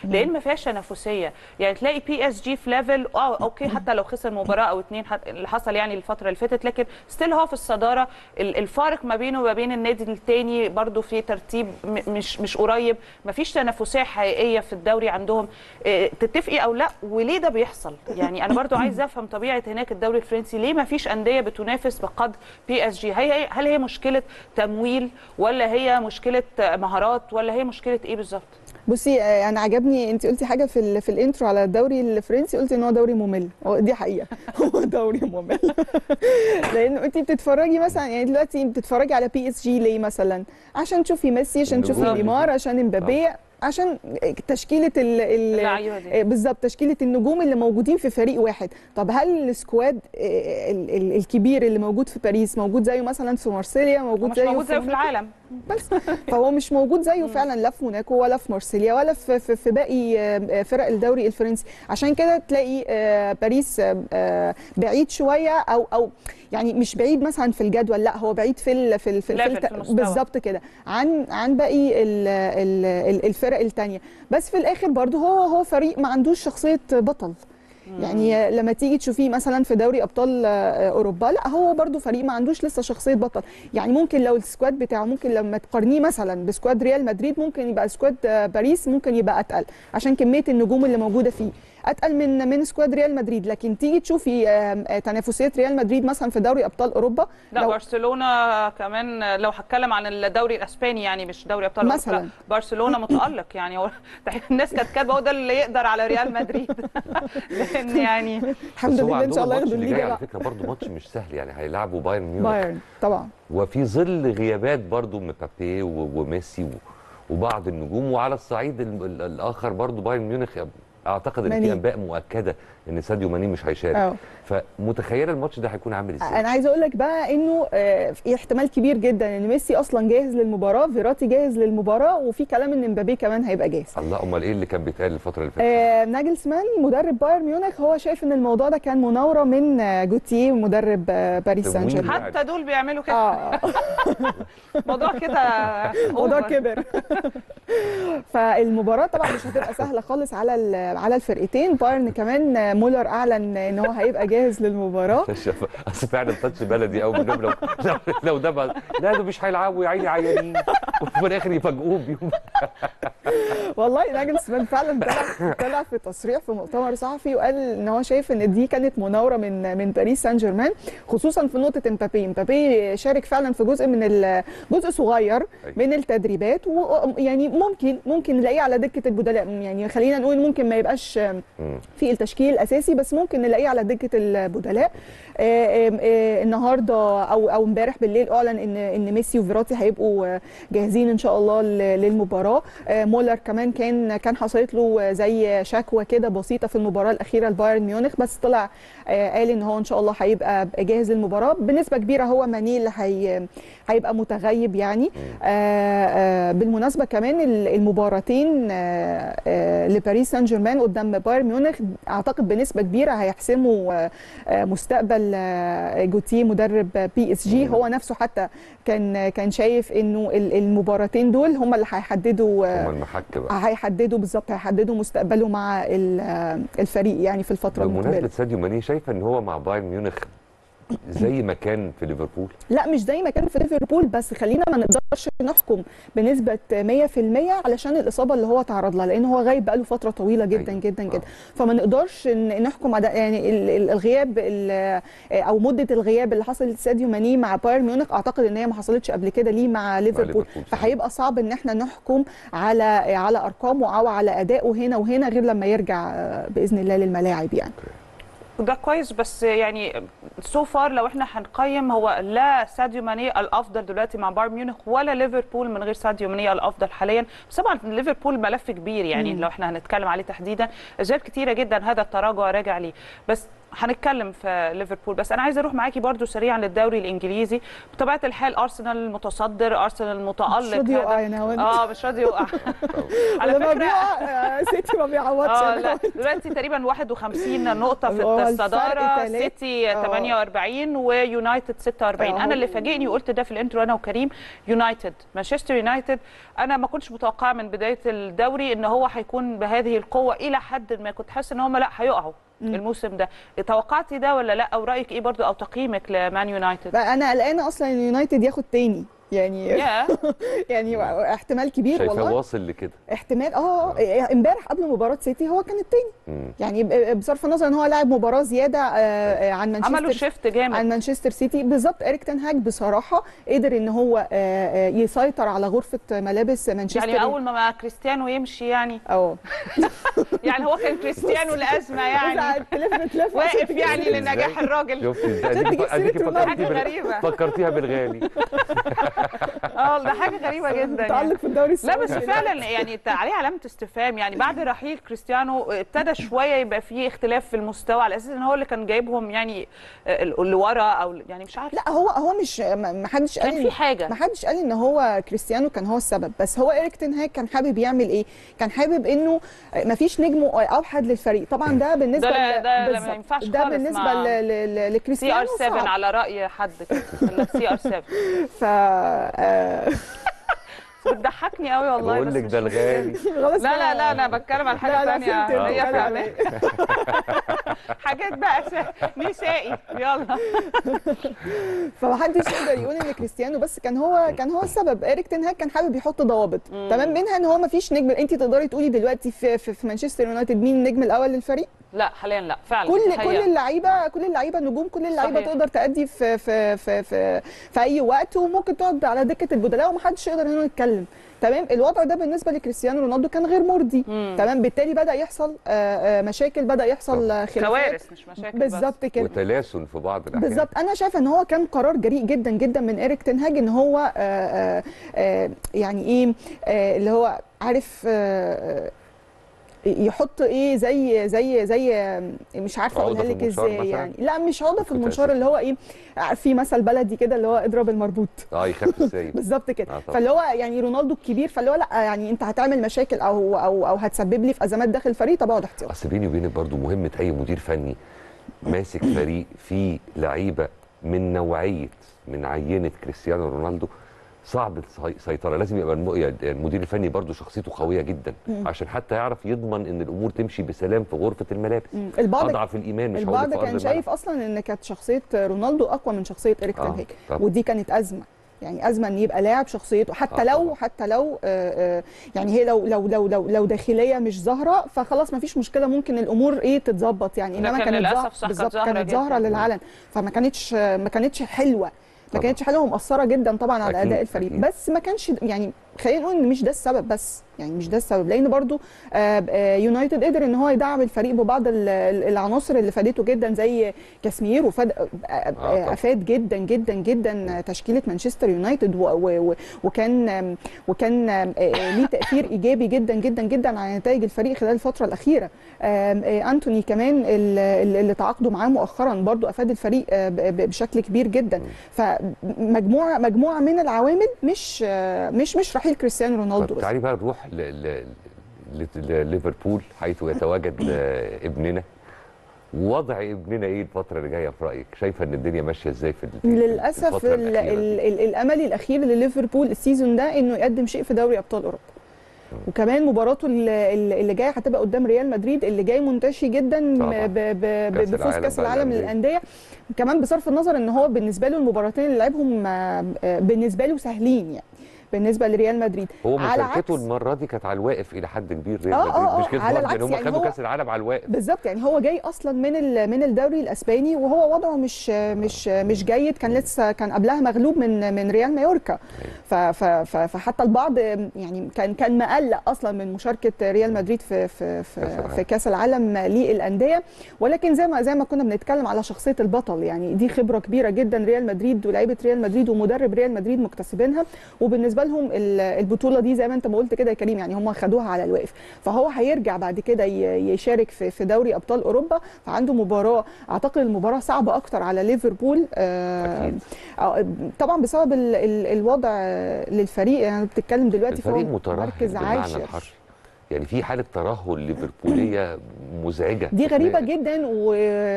لان ما فيهاش تنافسيه يعني تلاقي بي اس جي في ليفل اه اوكي حتى لو خسر مباراه او اتنين حت- اللي حصل يعني الفتره اللي فاتت لكن ستيل هو في الصداره ال- الفارق ما بينه وما بين النادي التاني برضو في ترتيب م- مش مش قريب ما فيش تنافسيه حقيقيه في الدوري عندهم إيه، تتفقي او لا وليه ده بيحصل يعني انا برضو عايزه افهم طبيعه هناك الدوري الفرنسي ليه ما فيش انديه بتنافس بقدر بي اس جي هي هل هي مشكله تمويل ولا هي مشكله مهارات ولا هي مشكله ايه بالظبط بصي آه، انا عجبني انت قلتي حاجه في ال- في الانترو على الدوري الفرنسي قلتي ان هو دوري ممل هو دي حقيقه هو دوري ممل لان انت بتتفرجي مثلا يعني دلوقتي بتتفرجي على بي اس جي ليه مثلا عشان تشوفي ميسي عشان تشوفي النجوم. نيمار عشان امبابي عشان تشكيله ال ال اللعيبة دي. آه، بالظبط تشكيله النجوم اللي موجودين في فريق واحد طب هل السكواد آه، ال- ال- الكبير اللي موجود في باريس موجود زيه مثلا في مارسيليا موجود مش زيه موجود زيه في موناكو؟ العالم بس فهو مش موجود زيه فعلا لا في موناكو ولا في مارسيليا ولا في في, في باقي آه، فرق الدوري الفرنسي عشان كده تلاقي آه، باريس آه، آه، بعيد شويه او او يعني مش بعيد مثلا في الجدول لا هو بعيد في ال في ال في, Level الت- في المستوى. بالظبط كده عن عن باقي ال ال ال الفرق الثانيه بس في الاخر برضو هو هو فريق ما عندوش شخصيه بطل يعني لما تيجي تشوفيه مثلا في دوري ابطال آه، اوروبا لا هو برضو فريق ما عندوش لسه شخصيه بطل يعني ممكن لو السكواد بتاعه ممكن لما تقارنيه مثلا بسكواد ريال مدريد ممكن يبقى سكواد آه، باريس ممكن يبقى اتقل عشان كميه النجوم اللي موجوده فيه اتقل من من سكواد ريال مدريد لكن تيجي تشوفي آه، آه، تنافسيه ريال مدريد مثلا في دوري ابطال اوروبا لا لو- برشلونه كمان لو هتكلم عن الدوري الاسباني يعني مش دوري ابطال أوروبا، مثلاً. لا، برشلونه متالق يعني هو الناس كانت كاتبه هو ده اللي يقدر على ريال مدريد لان يعني الحمد بس هو لله ان شاء الله عندهم ياخدوا الماتش اللي جاي الليجا على بقى فكره برضه ماتش مش سهل يعني هيلعبوا بايرن ميونخ بايرن طبعا وفي ظل غيابات برضو مبابي و- وميسي و- وبعض النجوم وعلى الصعيد ال- ال- الاخر برضو بايرن ميونخ اعتقد ان ماني. في انباء مؤكده ان ساديو ماني مش هيشارك اه فمتخيله الماتش ده هيكون عامل ازاي انا عايزه اقول لك بقى انه آه، في احتمال كبير جدا ان ميسي اصلا جاهز للمباراه فيراتي جاهز للمباراه وفي كلام ان مبابي كمان هيبقى جاهز الله امال ايه اللي كان بيتقال الفتره اللي فاتت آه ناجلسمان مدرب بايرن ميونخ هو شايف ان الموضوع ده كان مناوره من آه، جوتيه مدرب آه، باريس سان تمويل. جيرمان حتى دول بيعملوا كده اه موضوع كده الموضوع أوفر. كبر فالمباراه طبعا مش هتبقى سهله خالص على ال- على الفرقتين بايرن كمان آه، مولر اعلن ان هو هيبقى جاهز للمباراه شاف- اصل فعلا تاتش بلدي قوي من لو لو, لو ده بقى- لا ده مش هيلعبوا يا عيني عيانين وفي الاخر يفاجئوه بيهم والله ناجلسمان فعلا طلع طلع في تصريح في مؤتمر صحفي وقال ان هو شايف ان دي كانت مناوره من من باريس سان جيرمان خصوصا في نقطه امبابي امبابي شارك فعلا في جزء من ال- جزء صغير أيوة. من التدريبات ويعني ممكن ممكن نلاقيه على دكه البدلاء يعني خلينا نقول ممكن ما يبقاش مم. في التشكيل الاساسي بس ممكن نلاقيه على دكه البدلاء آه، آه، آه، النهارده او او امبارح بالليل اعلن ان ان ميسي وفيراتي هيبقوا آه، جاهزين ان شاء الله ل- للمباراه آه، مولر كمان كان كان حصلت له زي شكوى كده بسيطه في المباراه الاخيره لبايرن ميونخ بس طلع آه، قال ان هو ان شاء الله هيبقى جاهز للمباراه بنسبه كبيره هو ماني اللي هي هيبقى متغيب يعني آه، آه، بالمناسبه كمان ال- المباراتين آه، آه، لباريس سان جيرمان قدام بايرن ميونخ اعتقد بنسبه كبيره هيحسموا آه، آه، مستقبل آه، جوتيه مدرب بي اس جي هو نفسه حتى كان كان شايف انه ال- المباراتين دول هم اللي هيحددوا آه، هم المحك بقى هيحددوا بالظبط هيحددوا مستقبله مع ال- آه، الفريق يعني في الفتره بمناسبه المقبله ساديو ماني شايفه ان هو مع بايرن ميونخ زي ما كان في ليفربول لا مش زي ما كان في ليفربول بس خلينا ما نقدرش نحكم بنسبه 100% علشان الاصابه اللي هو تعرض لها لان هو غايب بقاله فتره طويله جدا أيوة. جدا آه. جدا فما نقدرش ن- نحكم على يعني ال- ال- الغياب ال- او مده الغياب اللي حصل لساديو ماني مع بايرن ميونخ اعتقد ان هي ما حصلتش قبل كده ليه مع ليفربول ليفربول، صحيح. فهيبقى صعب ان احنا نحكم على على ارقامه او على ادائه هنا وهنا غير لما يرجع آه، باذن الله للملاعب يعني ده كويس بس يعني سو فار لو احنا هنقيم هو لا ساديو ماني الافضل دلوقتي مع بايرن ميونخ ولا ليفربول من غير ساديو ماني الافضل حاليا بس طبعا ليفربول ملف كبير يعني مم. لو احنا هنتكلم عليه تحديدا اسباب كتيره جدا هذا التراجع راجع ليه بس هنتكلم في ليفربول بس انا عايزه اروح معاكي برضو سريعا للدوري الانجليزي بطبيعه الحال ارسنال المتصدر ارسنال المتالق مش راضي يقع هذا- يا نهاوند. اه مش راضي يقع على لما فكره بيقع آه، سيتي ما بيعوضش اه يا لا نهاوند. دلوقتي تقريبا 51 نقطه في هو الفرق الصداره تلات. سيتي آه. 48 ويونايتد 46 آه، انا هو- اللي فاجئني وقلت ده في الانترو انا وكريم يونايتد مانشستر يونايتد انا ما كنتش متوقعه من بدايه الدوري ان هو هيكون بهذه القوه الى حد ما كنت حاسه ان هم لا هيقعوا الموسم ده توقعتي ده ولا لا او رايك ايه برضو او تقييمك لمان يونايتد بقى انا قلقانه اصلا ان يونايتد ياخد تاني يعني يا يعني احتمال كبير شايفاه والله واصل لكده احتمال اه امبارح قبل مباراه سيتي هو كان التاني مم. يعني ب- بصرف النظر ان هو لاعب مباراه زياده آه، آه، عن مانشستر عملوا شيفت جامد عن مانشستر سيتي بالظبط اريك تن هاج بصراحه قدر ان هو آه، آه، يسيطر على غرفه ملابس مانشستر يعني اول ما ما كريستيانو يمشي يعني اه يعني هو كان كريستيانو الازمه يعني تلف تلف واقف يعني إزاي؟ لنجاح الراجل شفتي ازاي تجيب اديكي اديكي سيرة رونالدو. فكرتيها حاجة بال- غريبة. فكرتيها بالغالي اه ده حاجه غريبه جدا يعني. متالق في الدوري لا السعودي بس فعلا يعني ت- عليه علامه استفهام يعني بعد رحيل كريستيانو ابتدى شويه يبقى فيه اختلاف في المستوى على اساس ان هو اللي كان جايبهم يعني آه، اللي ورا او يعني مش عارف لا هو هو مش ما ما حدش قال كان إن- في حاجه ما حدش قال ان هو كريستيانو كان هو السبب بس هو ايريك تن هاج كان حابب يعمل ايه كان حابب انه ما فيش نجم اوحد للفريق طبعا ده بالنسبه ده لا- ل- ده لا- ما بالظبط. ينفعش ده خالص بالنسبه مع ل- ل- ل- سي لكريستيانو ار 7 صعب. على راي حد كده سي ار 7 ف آه، بتضحكني قوي والله بقول بس لك مش ده مشكلة. الغالي خلاص لا لا بقى. لا انا بتكلم عن حاجه لا، لا، ثانيه فهمت هي بتتكلم عن فعلا حاجات بقى س- نسائي يلا فمحدش يقدر يقول ان كريستيانو بس كان هو كان هو السبب ايريك تن هاج كان حابب يحط ضوابط تمام منها ان هو ما فيش نجم انت تقدري تقولي دلوقتي في, في, في مانشستر يونايتد مين النجم الاول للفريق لا حاليا لا فعلا كل دي كل حقيقة. اللعيبه كل اللعيبه نجوم كل اللعيبه صحيح. تقدر تأدي في في في في, في اي وقت وممكن تقعد على دكه البدلاء ومحدش يقدر هنا يتكلم تمام الوضع ده بالنسبه لكريستيانو رونالدو كان غير مرضي مم. تمام بالتالي بدا يحصل آه، آه، مشاكل بدا يحصل آه، خلافات كوارث مش مشاكل بس. بالظبط كده وتلاسن في بعض الاحيان بالظبط انا شايفه ان هو كان قرار جريء جدا جدا من ايريك تنهاج ان هو آه، آه، آه، يعني ايه آه، اللي هو عارف آه، آه، يحط ايه زي زي زي آه، مش عارفه عقدة اقولها في لك المنشار ازاي مثلاً؟ يعني لا مش عقده في كنت المنشار اللي هو ايه عارف في مثل بلدي كده اللي هو اضرب المربوط اه يخاف السايب بالظبط كده آه، طبعاً. فاللي هو يعني رونالدو الكبير فاللي هو لا يعني انت هتعمل مشاكل او او او هتسبب لي في ازمات داخل الفريق طب اقعد احتياط اصل بيني وبينك برضو مهمه اي مدير فني ماسك فريق فيه لعيبه من نوعيه من عينه كريستيانو رونالدو صعب السي- السيطره لازم يبقى الم- يعني المدير الفني برضو شخصيته قويه جدا عشان حتى يعرف يضمن ان الامور تمشي بسلام في غرفه الملابس مم. البعض اضعف الايمان مش هقول البعض لك في كان أرض شايف اصلا ان كانت شخصيه رونالدو اقوى من شخصيه ايريك آه، تن هاج طبعاً. ودي كانت ازمه يعني ازمه ان يبقى لاعب شخصيته حتى آه، لو طبعاً. حتى لو آه، آه، يعني هي لو لو لو لو, لو داخليه مش ظاهره فخلاص ما فيش مشكله ممكن الامور ايه تتظبط يعني انما لكن كانت للأسف ظاهرة- صح، كانت بالظبط ظاهرة كانت جداً. ظاهره للعلن فما كانتش ما كانتش حلوه ما طبعاً. كانتش حلوه ومأثره جدا طبعا على أكيد، اداء الفريق أكيد. بس ما كانش يعني خلينا نقول ان مش ده السبب بس يعني مش ده السبب لان برضو آه، آه، يونايتد قدر ان هو يدعم الفريق ببعض ال- ال- العناصر اللي فادته جدا زي كاسمير وفاد آه، آه، طبعاً. افاد جدا جدا جدا تشكيله مانشستر يونايتد و- و- و- وكان آم، وكان آم، آه، ليه تاثير ايجابي جدا جدا جدا على نتائج الفريق خلال الفتره الاخيره آم، آه، انتوني كمان ال- ال- اللي تعاقدوا معاه مؤخرا برضو افاد الفريق آه، ب- ب- بشكل كبير جدا فمجموعه مجموعه من العوامل مش آه، مش مش رحيل كريستيانو رونالدو طب بس. تعالي بقى نروح ل- ل- ل- لليفربول حيث يتواجد آه، ابننا وضع ابننا ايه الفتره اللي جايه في رايك شايفه ان الدنيا ماشيه ازاي في ال- في للاسف الفترة ال الأخيرة ال دي؟ ال الامل الاخير لليفربول السيزون ده انه يقدم شيء في دوري ابطال اوروبا وكمان مباراته ال- ال- اللي جايه هتبقى قدام ريال مدريد اللي جاي منتشي جدا طبعاً. ب- ب- كأس بفوز العالم كاس بقى العالم للأندية. للانديه كمان بصرف النظر ان هو بالنسبه له المباراتين اللي لعبهم آه، آه، بالنسبه له سهلين يعني بالنسبه لريال مدريد هو على مشاركته عكس- المره دي كانت على الواقف الى حد كبير ريال آه، مدريد آه، مش آه، كده على برضه العكس يعني هم يعني خدوا هو- كاس العالم على الواقف بالظبط يعني هو جاي اصلا من ال- من الدوري الاسباني وهو وضعه مش مش مش جيد كان لسه كان قبلها مغلوب من من ريال مايوركا ف- ف- ف- فحتى البعض يعني كان كان مقلق اصلا من مشاركه ريال مدريد في في كأس في, العالم. في كاس العالم للانديه ولكن زي ما زي ما كنا بنتكلم على شخصيه البطل يعني دي خبره كبيره جدا ريال مدريد ولاعيبه ريال مدريد ومدرب ريال مدريد مكتسبينها وبالنسبه بالنسبه لهم ال- البطوله دي زي ما انت ما قلت كده يا كريم يعني هم خدوها على الواقف فهو هيرجع بعد كده ي- يشارك في في دوري ابطال اوروبا فعنده مباراه اعتقد المباراه صعبه اكتر على ليفربول آه، أكيد. آه، طبعا بسبب ال- ال- الوضع آه، للفريق يعني بتتكلم دلوقتي فهو الفريق مترهل مركز بالمعنى عاشر الحرفي يعني في حاله ترهل ليفربوليه مزعجه دي غريبه تلاقي- جدا و...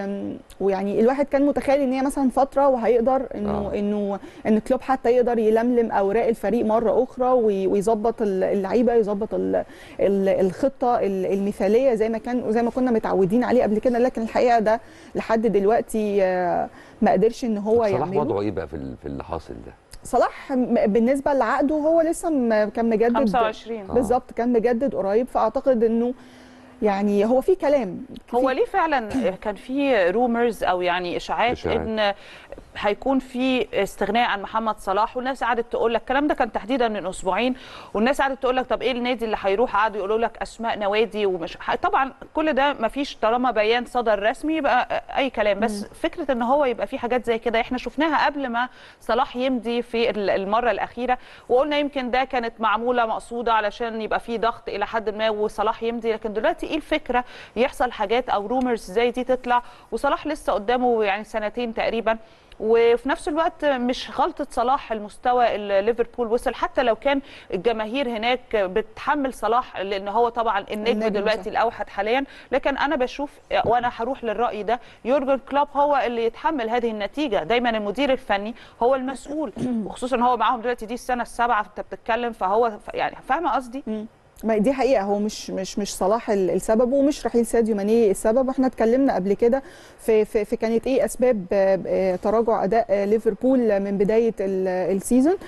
ويعني الواحد كان متخيل ان هي مثلا فتره وهيقدر انه آه. آه. انه ان كلوب حتى يقدر يلملم اوراق الفريق مره اخرى وي- ويظبط ال- اللعيبه يظبط ال... ال- الخطه ال- المثاليه زي ما كان زي ما كنا متعودين عليه قبل كده لكن الحقيقه ده لحد دلوقتي آه، ما قدرش ان هو صلاح يعمله وضعه ايه بقى في ال- في اللي حاصل ده صلاح م- بالنسبه لعقده هو لسه م- كان مجدد 25 آه. بالظبط كان مجدد قريب فاعتقد انه يعني هو في كلام هو في- ليه فعلا كان في رومرز او يعني اشاعات إشاعات. ان هيكون في استغناء عن محمد صلاح والناس قعدت تقول لك الكلام ده كان تحديدا من اسبوعين والناس قعدت تقول لك طب ايه النادي اللي هيروح قعدوا يقولوا لك اسماء نوادي ومش طبعا كل ده ما فيش طالما بيان صدر رسمي يبقى اي كلام بس فكره ان هو يبقى في حاجات زي كده احنا شفناها قبل ما صلاح يمضي في ال- المره الاخيره وقلنا يمكن ده كانت معموله مقصوده علشان يبقى في ضغط الى حد ما وصلاح يمضي لكن دلوقتي ايه الفكره يحصل حاجات او رومرز زي دي تطلع وصلاح لسه قدامه يعني سنتين تقريبا وفي نفس الوقت مش غلطة صلاح المستوى اللي ليفربول وصل حتى لو كان الجماهير هناك بتحمل صلاح لان هو طبعا النجم النجم دلوقتي صح. الاوحد حاليا لكن انا بشوف وانا هروح للراي ده يورجن كلوب هو اللي يتحمل هذه النتيجه دايما المدير الفني هو المسؤول وخصوصا هو معاهم دلوقتي دي السنه السابعه انت بتتكلم فهو يعني فاهمه قصدي ما دي حقيقه هو مش مش مش صلاح ال- السبب ومش رحيل ساديو ماني السبب واحنا اتكلمنا قبل كده في, في في كانت ايه اسباب آه، آه، تراجع اداء آه، ليفربول من بدايه ال- السيزون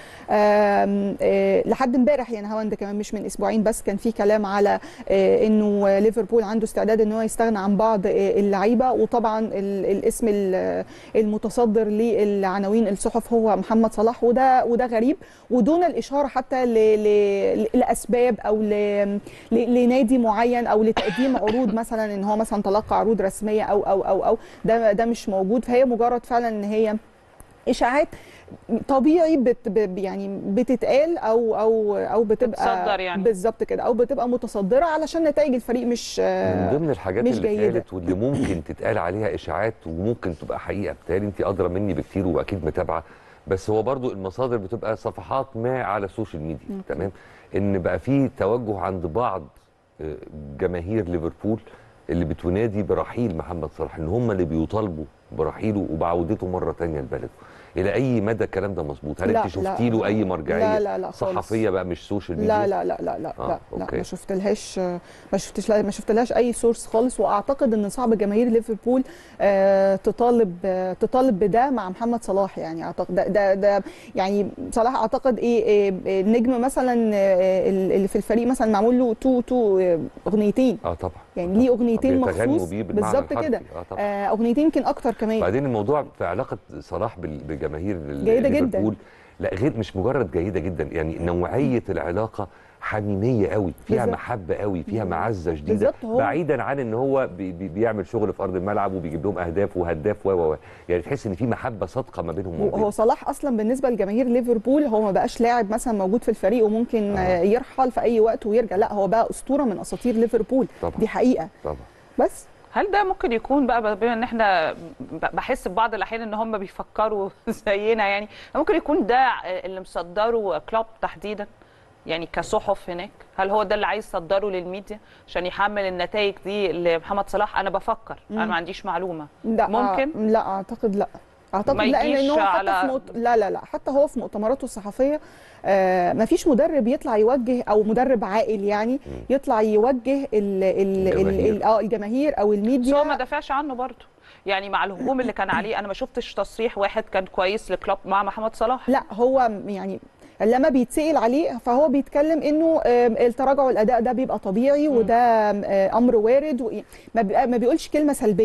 آم، آه، لحد امبارح يعني هو ده كمان مش من اسبوعين بس كان في كلام على آه، انه ليفربول عنده استعداد ان هو يستغنى عن بعض آه، اللعيبه وطبعا ال- الاسم ل- المتصدر للعناوين الصحف هو محمد صلاح وده وده غريب ودون الاشاره حتى ل ل لاسباب او ل ل لنادي معين او لتقديم عروض مثلا ان هو مثلا تلقى عروض رسميه او او او او ده ده مش موجود فهي مجرد فعلا ان هي اشاعات طبيعي بت ب- يعني بتتقال او او او بتبقى بتتصدر يعني. بالظبط كده او بتبقى متصدره علشان نتائج الفريق مش من ضمن الحاجات مش اللي جيدة. اتقالت واللي ممكن تتقال عليها اشاعات وممكن تبقى حقيقه بالتالي انت ادرى مني بكتير واكيد متابعه بس هو برضو المصادر بتبقى صفحات ما على السوشيال ميديا تمام ان بقى في توجه عند بعض آه، جماهير ليفربول اللي بتنادي برحيل محمد صلاح ان هم اللي بيطالبوا برحيله وبعودته مره تانية لبلده الى اي مدى الكلام ده مظبوط هل لا، انت لا. شفتي له اي مرجعيه لا لا لا خالص. صحفيه بقى مش سوشيال ميديا لا لا لا لا لا آه، لا, لا أوكي. ما شفتلهاش ما شفتش ما شفتلهاش اي سورس خالص واعتقد ان صعب جماهير ليفربول آه تطالب آه تطالب بده مع محمد صلاح يعني اعتقد ده ده, ده يعني صلاح اعتقد ايه, إيه إيه، النجم مثلا آه، اللي في الفريق مثلا معمول له تو تو آه، اغنيتين اه طبعا يعني آه ليه طبعاً. اغنيتين بيتغنوا مخصوص بيه بالمعنى بالظبط الحرفي. كده اه طبعا آه، اغنيتين يمكن اكتر كمان بعدين الموضوع في علاقه صلاح بال- بجماهير ال- جيدة جداً. ليفربول لا غير مش مجرد جيده جدا يعني نوعيه العلاقه حميميه قوي فيها بالظبط. محبه قوي فيها معزه شديده بالظبط، هو- بعيدا عن ان هو بي بي بيعمل شغل في ارض الملعب وبيجيب لهم اهداف وهداف و و و. يعني تحس ان في محبه صادقه ما بينهم وما هو بين. صلاح اصلا بالنسبه لجماهير ليفربول هو ما بقاش لاعب مثلا موجود في الفريق وممكن آه. آه. يرحل في اي وقت ويرجع لا هو بقى اسطوره من اساطير ليفربول طبعا دي حقيقه طبعا بس هل ده ممكن يكون بقى بما ان احنا ب- بحس ببعض الاحيان ان هم بيفكروا زينا يعني ممكن يكون ده اللي مصدره كلوب تحديدا يعني كصحف هناك هل هو ده اللي عايز يصدره للميديا عشان يحمل النتائج دي لمحمد صلاح انا بفكر انا ما عنديش معلومه لا ممكن؟ آه لا اعتقد لا اعتقد ما لا يجيش لان هو حتى على- في مؤت... لا لا لا حتى هو في مؤتمراته الصحفيه آه ما فيش مدرب يطلع يوجه او مدرب عاقل يعني يطلع يوجه ال ال ال الجماهير. ال اه الجماهير او بس هو ما الميديا دافعش عنه برضه يعني مع الهجوم اللي كان عليه انا ما شفتش تصريح واحد كان كويس لكلوب مع محمد صلاح لا هو يعني لما بيتسأل عليه فهو بيتكلم انه آم، التراجع والاداء ده بيبقى طبيعي وده آم، آه، امر وارد و- ما بيبقى- ما بيقولش كلمه سلبيه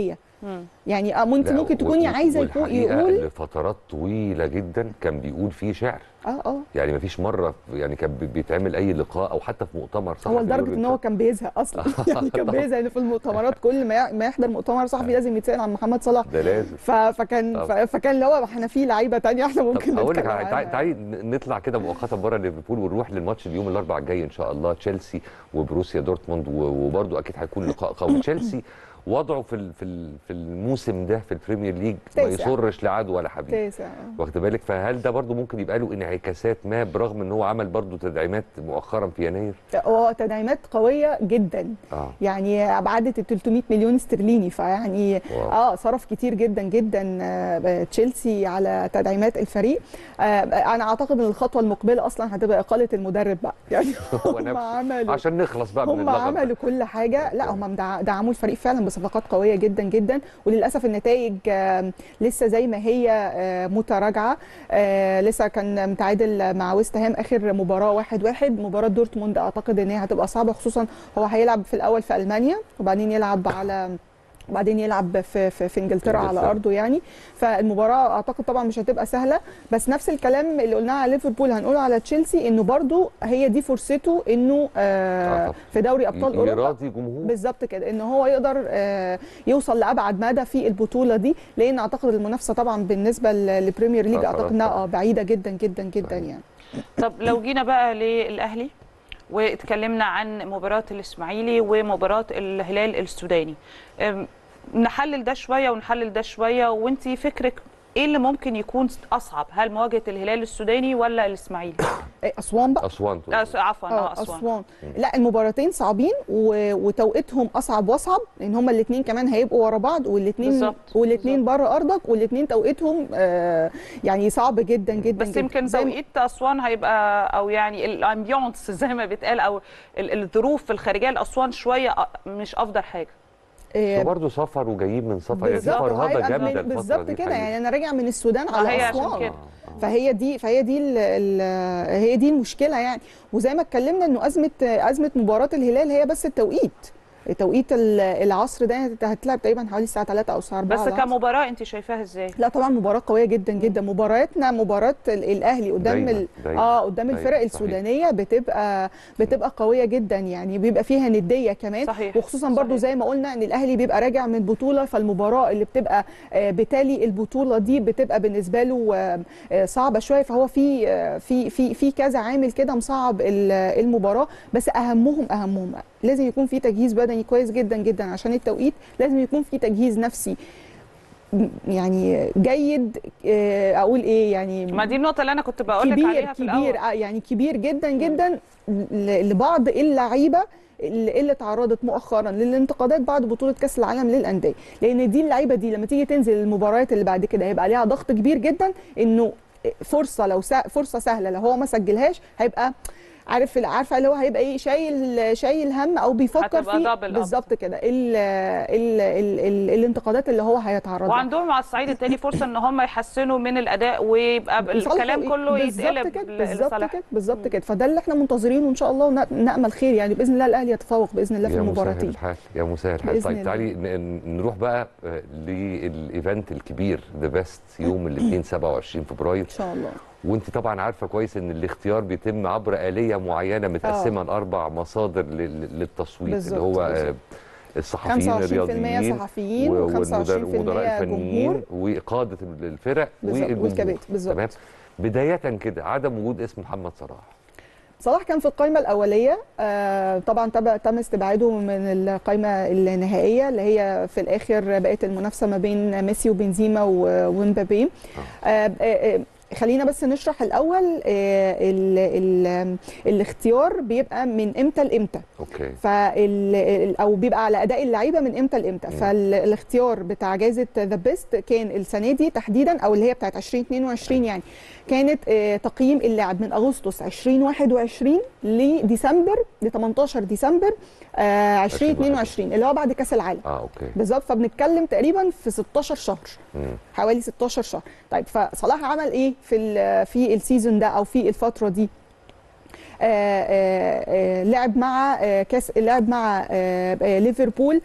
مم. يعني آه، انت لا، ممكن و- تكوني و- عايزه يكون والحقيقة يقول لفترات طويله جدا كان بيقول فيه شعر اه اه يعني ما فيش مره يعني كان بي- بيتعمل اي لقاء او حتى في مؤتمر صحفي هو لدرجه يقول ان هو كان بيزهق اصلا يعني كان طبعا. بيزهق ان في المؤتمرات كل ما ي- ما يحضر مؤتمر صحفي لازم يتسال عن محمد صلاح ده لازم ف- فكان طب. ف- فكان اللي هو احنا في لعيبه تانية احنا ممكن طب اقول لك نتكلم تعالي عنها. تعالي نطلع كده مؤقتا بره ليفربول ونروح للماتش اليوم الاربعاء الجاي ان شاء الله تشيلسي وبروسيا دورتموند و- وبرضه اكيد هيكون لقاء قوي تشيلسي وضعه في ال- في ال- في الموسم ده في البريمير ليج ما تاسع. يسرش لعدو ولا حبيب تاسع آه. واخد بالك فهل ده برضه ممكن يبقى له انعكاسات ما برغم ان هو عمل برضه تدعيمات مؤخرا في يناير هو تدعيمات قويه جدا اه يعني ابعدت ال 300 مليون استرليني فيعني واو. اه صرف كتير جدا جدا آه، تشيلسي على تدعيمات الفريق آه، انا اعتقد ان الخطوه المقبله اصلا هتبقى اقاله المدرب بقى يعني هو هم نفسه. عملوا عشان نخلص بقى من هم اللغط ده. عملوا كل حاجه لا هم مدع- دعموا الفريق فعلا بصفقات قويه جدا جدا وللاسف النتائج آه، لسه زي ما هي آه، متراجعه آه، لسه كان متعادل مع ويست هام اخر مباراه واحد واحد مباراه دورتموند اعتقد ان هي هتبقى صعبه خصوصا هو هيلعب في الاول في المانيا وبعدين يلعب على وبعدين يلعب في في, في انجلترا على إنجلترا. ارضه يعني فالمباراه اعتقد طبعا مش هتبقى سهله بس نفس الكلام اللي قلناه على ليفربول هنقوله على تشيلسي انه برضو هي دي فرصته انه آه آه طبعاً. في دوري ابطال اوروبا يراضي جمهور بالظبط كده ان هو يقدر آه، يوصل لابعد مدى في البطوله دي لان اعتقد المنافسه طبعا بالنسبه للبريمير ليج آه، اعتقد خلاص انها طبعاً. آه، بعيده جدا جدا جدا صحيح. يعني طب لو جينا بقى للاهلي واتكلمنا عن مباراه الاسماعيلي ومباراه الهلال السوداني أم، نحلل ده شويه ونحلل ده شويه وانت فكرك ايه اللي ممكن يكون اصعب هل مواجهه الهلال السوداني ولا الاسماعيلي آه، اسوان بقى اسوان تقول. لا س- عفوا اه اه اسوان اسوان لا المباراتين صعبين و- وتوقيتهم اصعب واصعب لان هما الاثنين كمان هيبقوا ورا بعض والاثنين بالظبط، والاثنين بره ارضك والاثنين توقيتهم آه، يعني صعب جدا جدا بس جدا يمكن زي ما- توقيت اسوان هيبقى او يعني الامبيونس زي ما بيتقال او ال- الظروف الخارجيه لاسوان شويه أ- مش افضل حاجه آه، برضه سفر وجايين من سفر يعني في بالظبط فرهضه وهيبقى جامده من- الفتره بالظبط دي كده الحقيقة. يعني انا راجع من السودان آه، على هي عشان اسوان كده. آه. فهي دي فهي دي ال ال هي دي المشكله يعني وزي ما اتكلمنا انه ازمه ازمه مباراه الهلال هي بس التوقيت توقيت ال- العصر ده هتلعب تقريبا حوالي الساعه 3 او الساعه 4 بس العصر. كمباراه انت شايفاها ازاي لا طبعا مباراه قويه جدا جدا مبارياتنا مباراه ال- الاهلي قدام دايماً، ال... دايماً، اه قدام دايماً، الفرق صحيح. السودانيه بتبقى بتبقى قويه جدا يعني بيبقى فيها نديه كمان صحيح، وخصوصا برضو صحيح. زي ما قلنا ان الاهلي بيبقى راجع من بطوله فالمباراه اللي بتبقى آه، بتالي البطوله دي بتبقى بالنسبه له آه، آه، صعبه شويه فهو في آه، في في في كذا عامل كده مصعب ال- المباراه بس اهمهم اهمهم لازم يكون في تجهيز بدني كويس جدا جدا عشان التوقيت لازم يكون في تجهيز نفسي م- يعني جيد آه، اقول ايه يعني ما دي النقطه اللي انا كنت بقول لك كبير عليها في كبير الاول آه، يعني كبير جدا جدا ل- لبعض اللعيبه اللي اللي اتعرضت مؤخرا للانتقادات بعد بطوله كاس العالم للانديه لان دي اللعيبه دي لما تيجي تنزل المباريات اللي بعد كده هيبقى عليها ضغط كبير جدا انه فرصه لو سا فرصه سهله لو هو ما سجلهاش هيبقى عارف عارفه اللي هو هيبقى ايه شايل شايل هم او بيفكر هتبقى فيه double up. بالظبط كده ال ال ال ال الانتقادات اللي هو هيتعرض لها. وعندهم على الصعيد التاني فرصه ان هم يحسنوا من الاداء ويبقى يصلحوا الكلام إيه؟ كله بالظبط يتقلب كده ل- بالظبط لصالح كده بالظبط كده فده اللي احنا منتظرينه ان شاء الله ونامل خير يعني باذن الله الاهلي يتفوق باذن الله في يا مسهل المباراتين الحال يا مسهل الحال بإذن طيب الله. تعالي ن- ن- نروح بقى آه، للايفنت الكبير ذا بيست يوم الاثنين 27 فبراير ان شاء الله وانت طبعا عارفه كويس ان الاختيار بيتم عبر آلية معينة متقسمة لأربع مصادر لل- للتصويت اللي بالظبط، هو آه، بالظبط. الصحفيين 25% الرياضيين صحفيين و- و25% والمدر- ومدراء الفنيين جمهور وقادة الفرق بالظبط، والجمهور والكباتن، بالظبط. تمام بداية كده عدم وجود اسم محمد صلاح صلاح كان في القائمه الاوليه آه طبعا تم تم استبعاده من القائمه النهائيه اللي هي في الاخر بقت المنافسه ما بين ميسي وبنزيما و- ومبابي آه آه آه خلينا بس نشرح الاول آه ال ال الاختيار بيبقى من امتى لامتى اوكي فال ال- او بيبقى على اداء اللعيبه من امتى لامتى مم. فالاختيار بتاع جائزه ذا بيست كان السنه دي تحديدا او اللي هي بتاعت 2022 يعني كانت آه، تقييم اللاعب من اغسطس 2021 لديسمبر ل 18 ديسمبر آه، 2022 اللي هو بعد كاس العالم اه اوكي بالظبط فبنتكلم تقريبا في 16 شهر مم. حوالي 16 شهر طيب فصلاح عمل ايه في ال- في السيزون ده او في الفتره دي آه، آه، آه، لعب مع آه، كاس لعب مع آه، آه، ليفربول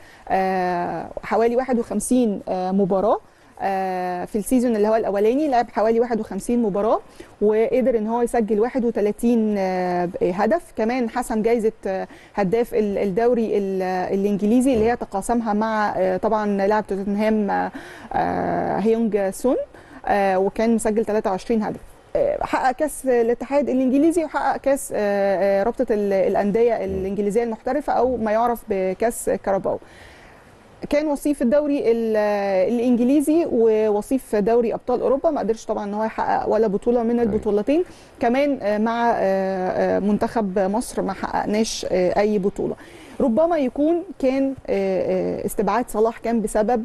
آه، حوالي 51 آه، مباراه آه، في السيزون اللي هو الاولاني لعب حوالي 51 مباراه وقدر ان هو يسجل 31 آه، هدف كمان حسم جائزه آه، هداف ال- الدوري ال- الانجليزي اللي هي تقاسمها مع آه، طبعا لاعب توتنهام آه، آه، هيونج سون آه، وكان مسجل 23 هدف آه، حقق كاس الاتحاد الانجليزي وحقق كاس آه، آه، رابطه ال- الانديه الانجليزيه المحترفه او ما يعرف بكاس كاراباو كان وصيف الدوري ال- الانجليزي ووصيف دوري ابطال اوروبا ما قدرش طبعا ان هو يحقق ولا بطوله من البطولتين كمان آه، مع آه، آه، منتخب مصر ما حققناش آه، اي بطوله ربما يكون كان آه، آه، استبعاد صلاح كان بسبب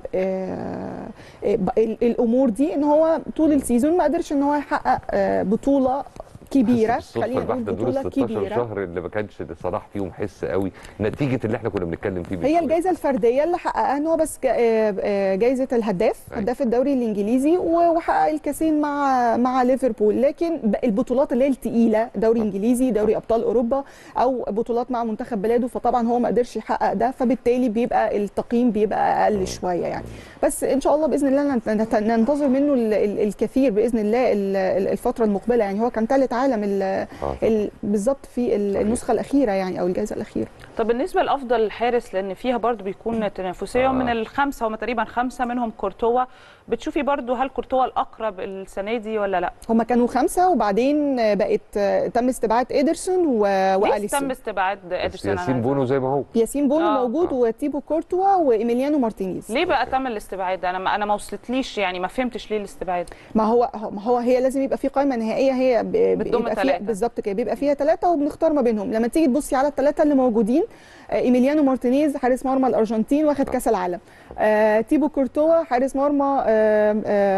آه، آه، ب- ال- الامور دي ان هو طول السيزون ما قدرش ان هو يحقق آه، بطوله كبيره بالصدفه خلينا نقول البحته دول بطوله 16 كبيره شهر اللي ما كانش صلاح فيهم حس قوي نتيجه اللي احنا كنا بنتكلم فيه من هي شوية. الجائزه الفرديه اللي حققها ان هو بس جا- آه، آه، جائزه الهداف أيوة. هداف الدوري الانجليزي و- وحقق الكاسين مع مع ليفربول لكن ب- البطولات اللي هي الثقيله دوري انجليزي دوري ابطال اوروبا او بطولات مع منتخب بلاده فطبعا هو ما قدرش يحقق ده فبالتالي بيبقى التقييم بيبقى اقل شويه يعني بس ان شاء الله باذن الله ننت- ننت- ننتظر منه ال- ال- الكثير باذن الله ال- ال- الفتره المقبله يعني هو كان ثالث عالم ال- آه. ال- بالظبط في ال- صحيح. النسخه الاخيره يعني او الجائزه الاخيره طب بالنسبه لافضل حارس لان فيها برضو بيكون تنافسيه آه. ومن الخمسه هم تقريبا خمسه منهم كورتوا بتشوفي برضو هل كورتوا الاقرب السنه دي ولا لا هما كانوا خمسة وبعدين بقت تم استبعاد إيدرسون و... ليه وأليسون تم استبعاد بس ادرسون أنا ياسين عايزة بونو زي ما هو ياسين بونو آه. موجود آه. وتيبو كورتوا وإيميليانو مارتينيز ليه بقى تم الاستبعاد انا ما انا ما وصلتليش يعني ما فهمتش ليه الاستبعاد ما هو ما هو هي لازم يبقى في قائمة نهائية هي ب... بتضم بيبقى فيها تلاتة. بالظبط كده بيبقى فيها ثلاثة وبنختار ما بينهم لما تيجي تبصي على الثلاثة اللي موجودين آه، إيميليانو مارتينيز حارس مرمى الأرجنتين واخد كأس العالم آه، تيبو كورتوا حارس مرمى آه،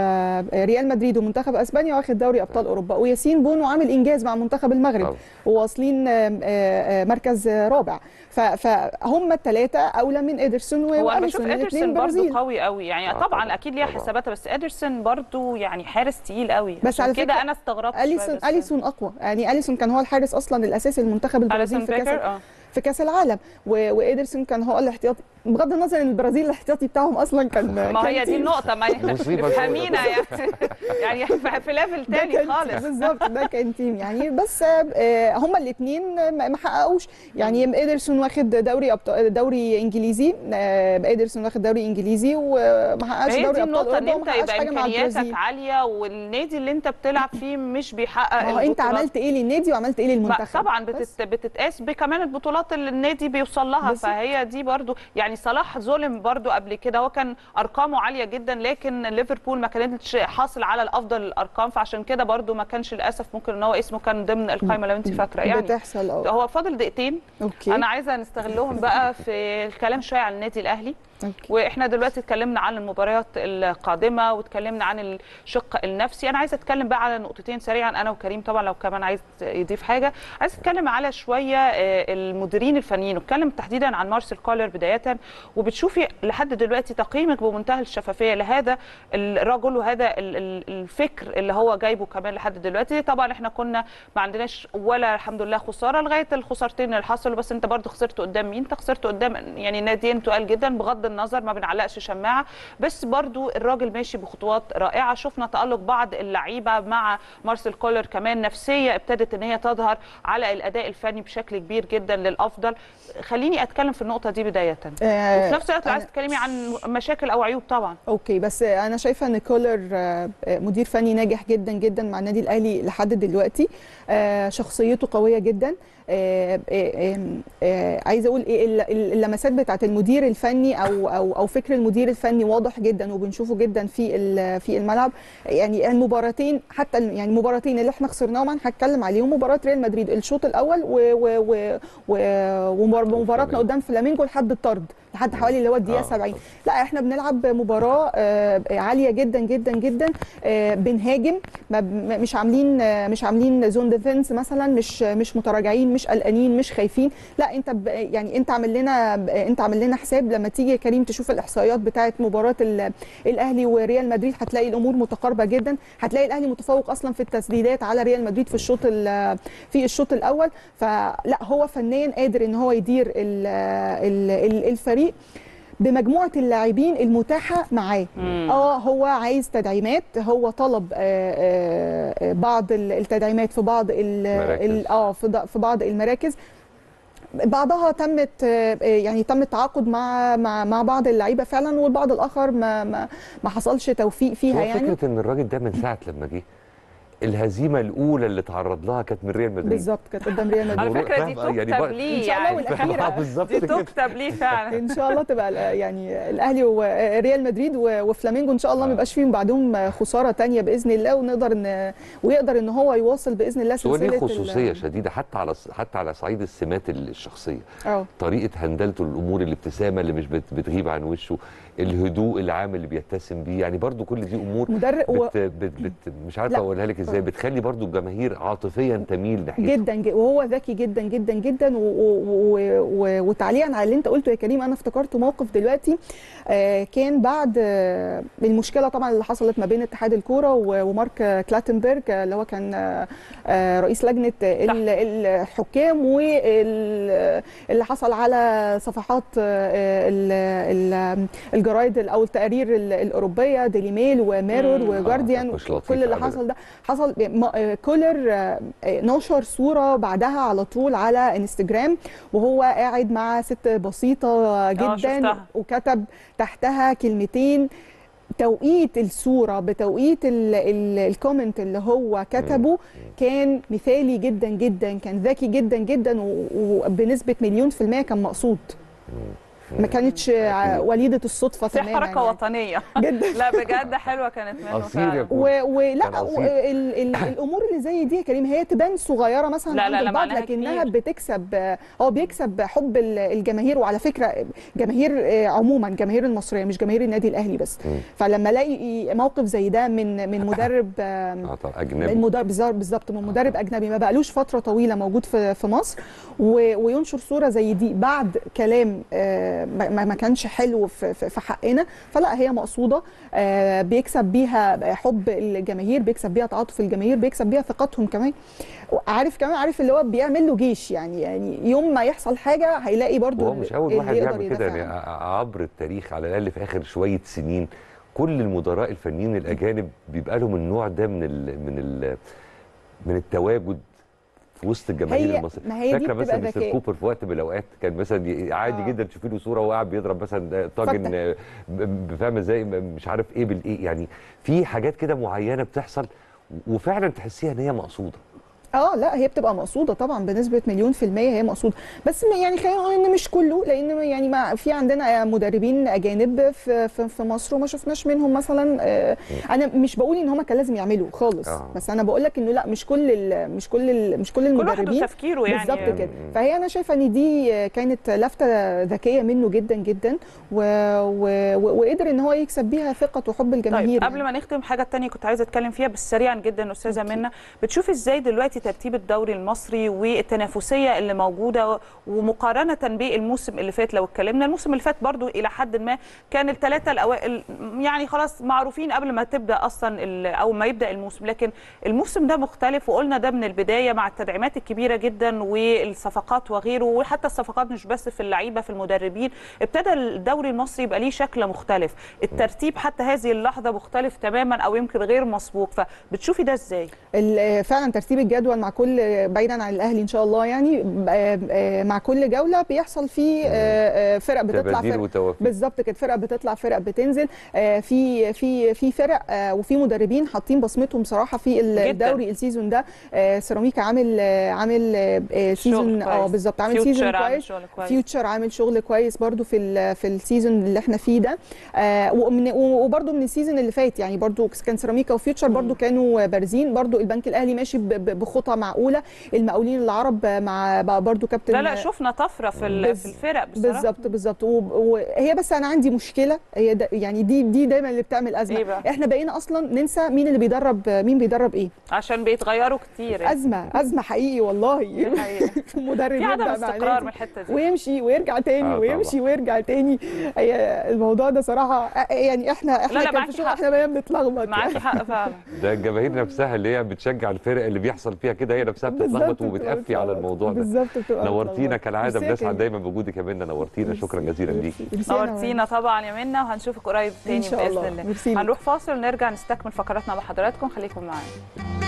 آه، ريال مدريد ومنتخب اسبانيا واخد دوري ابطال اوروبا وياسين بونو عامل انجاز مع منتخب المغرب طبعا. وواصلين آه، آه، مركز رابع ف- فهم الثلاثه اولى من ادرسون هو انا بشوف واليسون ادرسون الاثنين برضو برازيل قوي قوي يعني آه، طبعا طبعاً، اكيد ليها طبعاً. حساباتها بس ادرسون برضو يعني حارس تقيل قوي بس عشان على كده فكرة انا استغربت شوية اليسون بس. اليسون اقوى يعني اليسون كان هو الحارس اصلا الاساسي للمنتخب البرازيل اليسون في كاس بيكر اه في كاس العالم و- وادرسون كان هو الاحتياطي بغض النظر ان البرازيل الاحتياطي بتاعهم اصلا كان ما كان هي دي تيم. النقطة ما مصيبة فهمينا يعني يعني في في ليفل ده تاني كان خالص بالظبط ده كان تيم يعني بس آه، هما الاثنين ما ما حققوش يعني ايدرسون واخد دوري أبطال دوري انجليزي آه، ايدرسون واخد دوري انجليزي وما حققش هي دوري دي ابطال النقطة ان اوروبا انت وما حققش يبقى حاجه مع امكانياتك البرازيل عالية والنادي اللي انت بتلعب فيه مش بيحقق ما هو انت البطولات. عملت ايه للنادي وعملت ايه ما للمنتخب طبعا بس. بتت... بتتقاس بكمان البطولات اللي النادي بيوصل لها بالظبط. فهي دي برضو يعني صلاح ظلم برضو قبل كده هو كان ارقامه عاليه جدا لكن ليفربول ما كانتش حاصل على الافضل الارقام فعشان كده برضو ما كانش للاسف ممكن ان هو اسمه كان ضمن القائمه لو انت فاكره يعني بتحصل اه هو فاضل دقيقتين اوكي انا عايزه نستغلهم بقى في الكلام شويه عن النادي الاهلي اوكي واحنا دلوقتي اتكلمنا عن المباريات القادمه واتكلمنا عن الشق النفسي انا عايزه اتكلم بقى على نقطتين سريعا انا وكريم طبعا لو كمان عايز يضيف حاجه عايز اتكلم على شويه آه، المديرين الفنيين واتكلم تحديدا عن مارسيل كولر بدايه وبتشوفي لحد دلوقتي تقييمك بمنتهى الشفافيه لهذا الرجل وهذا ال- ال- الفكر اللي هو جايبه كمان لحد دلوقتي طبعا احنا كنا ما عندناش ولا الحمد لله خساره لغايه الخسارتين اللي حصلوا بس انت برضو خسرت قدام مين انت خسرت قدام يعني ناديين تقال جدا بغض النظر ما بنعلقش شماعه بس برضو الراجل ماشي بخطوات رائعه شفنا تالق بعض اللعيبه مع مارسيل كولر كمان نفسيه ابتدت ان هي تظهر على الاداء الفني بشكل كبير جدا للافضل خليني اتكلم في النقطه دي بدايه آه، وفي نفس الوقت لو عايز أنا- تتكلمي عن مشاكل او عيوب طبعا اوكي بس انا شايفه ان كولر آه، آه، مدير فني ناجح جدا جدا مع النادي الاهلي لحد دلوقتي آه، شخصيته قويه جدا آه، آه، آم، آه، عايزه اقول ايه الل- الل- اللمسات بتاعت المدير الفني او او او فكر المدير الفني واضح جدا وبنشوفه جدا في ال- في الملعب يعني المباراتين حتى الم- يعني المباراتين اللي احنا خسرناهم انا هتكلم عليهم مباراه ريال مدريد الشوط الاول و- و- و- و- ومباراتنا قدام فلامينجو لحد الطرد لحد حوالي اللي هو الدقيقه آه، 70 طبعاً. لا احنا بنلعب مباراه آه، عاليه جدا جدا جدا آه، بنهاجم ما ب- مش عاملين آه، مش عاملين زون ديفنس مثلا مش مش متراجعين مش قلقانين مش خايفين لا انت ب- يعني انت عامل لنا انت عامل لنا حساب لما تيجي كريم تشوف الاحصائيات بتاعه مباراه ال- الاهلي وريال مدريد هتلاقي الامور متقاربه جدا هتلاقي الاهلي متفوق اصلا في التسديدات على ريال مدريد في الشوط ال- في الشوط الاول فلا هو فنيا قادر ان هو يدير ال- ال- ال- الفريق بمجموعه اللاعبين المتاحه معاه اه هو عايز تدعيمات هو طلب آه، آه، آه، بعض ال- التدعيمات في بعض ال- مراكز. ال- اه في ض- في بعض المراكز بعضها تمت آه، يعني تم التعاقد مع مع مع بعض اللعيبه فعلا والبعض الاخر ما ما, ما حصلش توفيق فيها هو يعني فكره ان الراجل ده من ساعه لما جه الهزيمه الاولى اللي تعرض لها كانت من ريال مدريد بالظبط كانت قدام ريال على مدريد فكره دي فاهمة؟ يعني تكتب بقى- ليه إن شاء الله يعني والأخيرة. آه، بالظبط دي كده تكتب ليه فعلا ان شاء الله تبقى ال- يعني الاهلي وريال مدريد و- وفلامينجو ان شاء الله ما آه. يبقاش فيهم بعدهم خساره تانية باذن الله ونقدر ان ويقدر ان هو يواصل باذن الله بس هو ليه سلسله ال- خصوصيه شديده حتى على حتى على صعيد السمات الشخصيه اه طريقه هندلته للامور الابتسامه اللي مش بت- بتغيب عن وشه الهدوء العام اللي بيتسم بيه يعني برضو كل دي امور مدرب و... بت بت بت مش عارف لا. اقولها لك ازاي بتخلي برضو الجماهير عاطفيا تميل ناحيته جدا ج- وهو ذكي جدا جدا جدا و- و- و- و- وتعليقا على اللي انت قلته يا كريم انا افتكرت موقف دلوقتي آه، كان بعد آه، المشكله طبعا اللي حصلت ما بين اتحاد الكوره و- ومارك كلاتنبرج آه، اللي هو كان آه، آه، رئيس لجنه ال- الحكام واللي حصل على صفحات آه، ال- ال- الجرايد او التقارير ال- الاوروبيه ديلي ميل وميرور مم. وجارديان آه، مش لطيف كل اللي أبداً. حصل ده حصل م- آه، كولر آه، آه، نشر صوره بعدها على طول على انستجرام وهو قاعد مع ست بسيطه جدا شفتها. وكتب تحتها كلمتين توقيت الصوره بتوقيت ال- ال- الكومنت اللي هو كتبه كان مثالي جدا جدا كان ذكي جدا جدا و- وبنسبه مليون في الميه كان مقصود ما كانتش ع- وليده الصدفه دي تماما حركه يعني. وطنيه جدا لا بجد حلوه كانت منه أصيل يا فعلا كورة. و- ولا كان و- أصيل. ال ال الامور اللي زي دي يا كريم هي تبان صغيره مثلا لا، عند لا، لا، البعض معناها لكنها كبير. بتكسب هو بيكسب حب ال- الجماهير وعلى فكره جماهير آه، عموما جماهير المصريه مش جماهير النادي الاهلي بس مم. فلما الاقي موقف زي ده من من مدرب آم، اه طبعا اجنبي المدرب بالظبط- بالظبط من مدرب اجنبي ما بقالوش فتره طويله موجود في في مصر و- وينشر صوره زي دي بعد كلام آه، ما ما كانش حلو في في- في حقنا فلا هي مقصوده آه، بيكسب بيها حب الجماهير بيكسب بيها تعاطف الجماهير بيكسب بيها ثقتهم كمان عارف كمان عارف اللي هو بيعمل له جيش يعني يعني يوم ما يحصل حاجه هيلاقي برضو وهو مش اول اللي واحد يقدر يعمل كده يدافع يعني عنه. ع- عبر التاريخ على الاقل في اخر شويه سنين كل المدراء الفنيين الاجانب بيبقى لهم النوع ده من ال من ال من التواجد في وسط الجماهير هي- المصريه ما هي دي فاكره بتبقى مثلا مستر ذكاء. كوبر في وقت من الاوقات كان مثلا ي- عادي آه. جدا تشوفي له صوره وهو قاعد بيضرب مثلا طاجن فتح. آه، ب- ب- فاهمه ازاي م- مش عارف ايه بالايه يعني في حاجات كده معينه بتحصل وفعلا تحسيها ان هي مقصوده اه لا هي بتبقى مقصوده طبعا بنسبه مليون في الميه هي مقصوده بس ما- يعني خلينا نقول ان مش كله لان يعني ما في عندنا مدربين اجانب في في, في مصر وما شفناش منهم مثلا آه، انا مش بقول ان هم كان لازم يعملوا خالص آه. بس انا بقول لك انه لا مش كل ال مش كل ال مش كل كل واحد المدربين وتفكيره يعني بالظبط كده مم. فهي انا شايفه ان دي كانت لفته ذكيه منه جدا جدا و... و... و... وقدر ان هو يكسب بيها ثقه وحب الجماهير طيب قبل ما نختم حاجه تانية كنت عايزه اتكلم فيها بس سريعا جدا استاذه منى بتشوف ازاي دلوقتي ترتيب الدوري المصري والتنافسيه اللي موجوده ومقارنه بالموسم اللي فات لو اتكلمنا الموسم اللي فات برضو الى حد ما كان الثلاثه الاوائل يعني خلاص معروفين قبل ما تبدا اصلا ال- او ما يبدا الموسم لكن الموسم ده مختلف وقلنا ده من البدايه مع التدعيمات الكبيره جدا والصفقات وغيره وحتى الصفقات مش بس في اللعيبه في المدربين ابتدى الدوري المصري يبقى ليه شكل مختلف الترتيب حتى هذه اللحظه مختلف تماما او يمكن غير مسبوق فبتشوفي ده ازاي ال- فعلا ترتيب الجدول مع كل بعيدا عن الاهلي ان شاء الله يعني آه، آه، مع كل جوله بيحصل فيه آه، آه، فرق بتطلع تباديل فرق وتوافق بالظبط كده فرق بتطلع فرق بتنزل آه، في في في فرق آه، وفي مدربين حاطين بصمتهم صراحه في ال- جداً. الدوري السيزون ده آه، سيراميكا عامل آه، عامل آه، سيزون اه كويس. بالظبط عامل فيوتشر سيزون عامل كويس شغل كويس فيوتشر عامل شغل كويس برضو في ال- في السيزون اللي احنا فيه ده آه ومن وبرضو من السيزون اللي فات يعني برضو كان سيراميكا وفيوتشر برضو كانوا بارزين برضو البنك الاهلي ماشي ب- ب- بخطى نقطه معقوله المقاولين العرب مع برضو كابتن لا لا شفنا طفره في ال- بز- في الفرق بصراحه بالظبط بالظبط وب- وهي بس انا عندي مشكله هي دا يعني دي دي دايما اللي بتعمل ازمه إيه بقى؟ احنا بقينا اصلا ننسى مين اللي بيدرب مين بيدرب ايه عشان بيتغيروا كتير يعني. ازمه ازمه حقيقي والله دي حقيقة. مدرب في عدم يبدأ مع استقرار نادي من الحته دي ويمشي ويرجع تاني آه ويمشي طبعا. ويرجع تاني هي الموضوع ده صراحه يعني احنا احنا لا، كان في معاكي الشغل حق. احنا بقينا بنتلخبط معاكي حق فعلا ده الجماهير نفسها اللي هي بتشجع الفرق اللي بيحصل فيها كده هي نفسها بتتلخبط بالظبط وبتقفي على الموضوع ده بالظبط بتبقى نورتينا متلخبطة. كالعاده ميرسي يا بنسعد كريم. دايما بوجودك يا منى نورتينا شكرا جزيلا ليكي ميرسي. ميرسي أنا نورتينا طبعا يا منى وهنشوفك قريب تاني إن شاء الله. باذن الله ميرسي ليك. هنروح فاصل ونرجع نستكمل فقراتنا مع حضراتكم خليكم معانا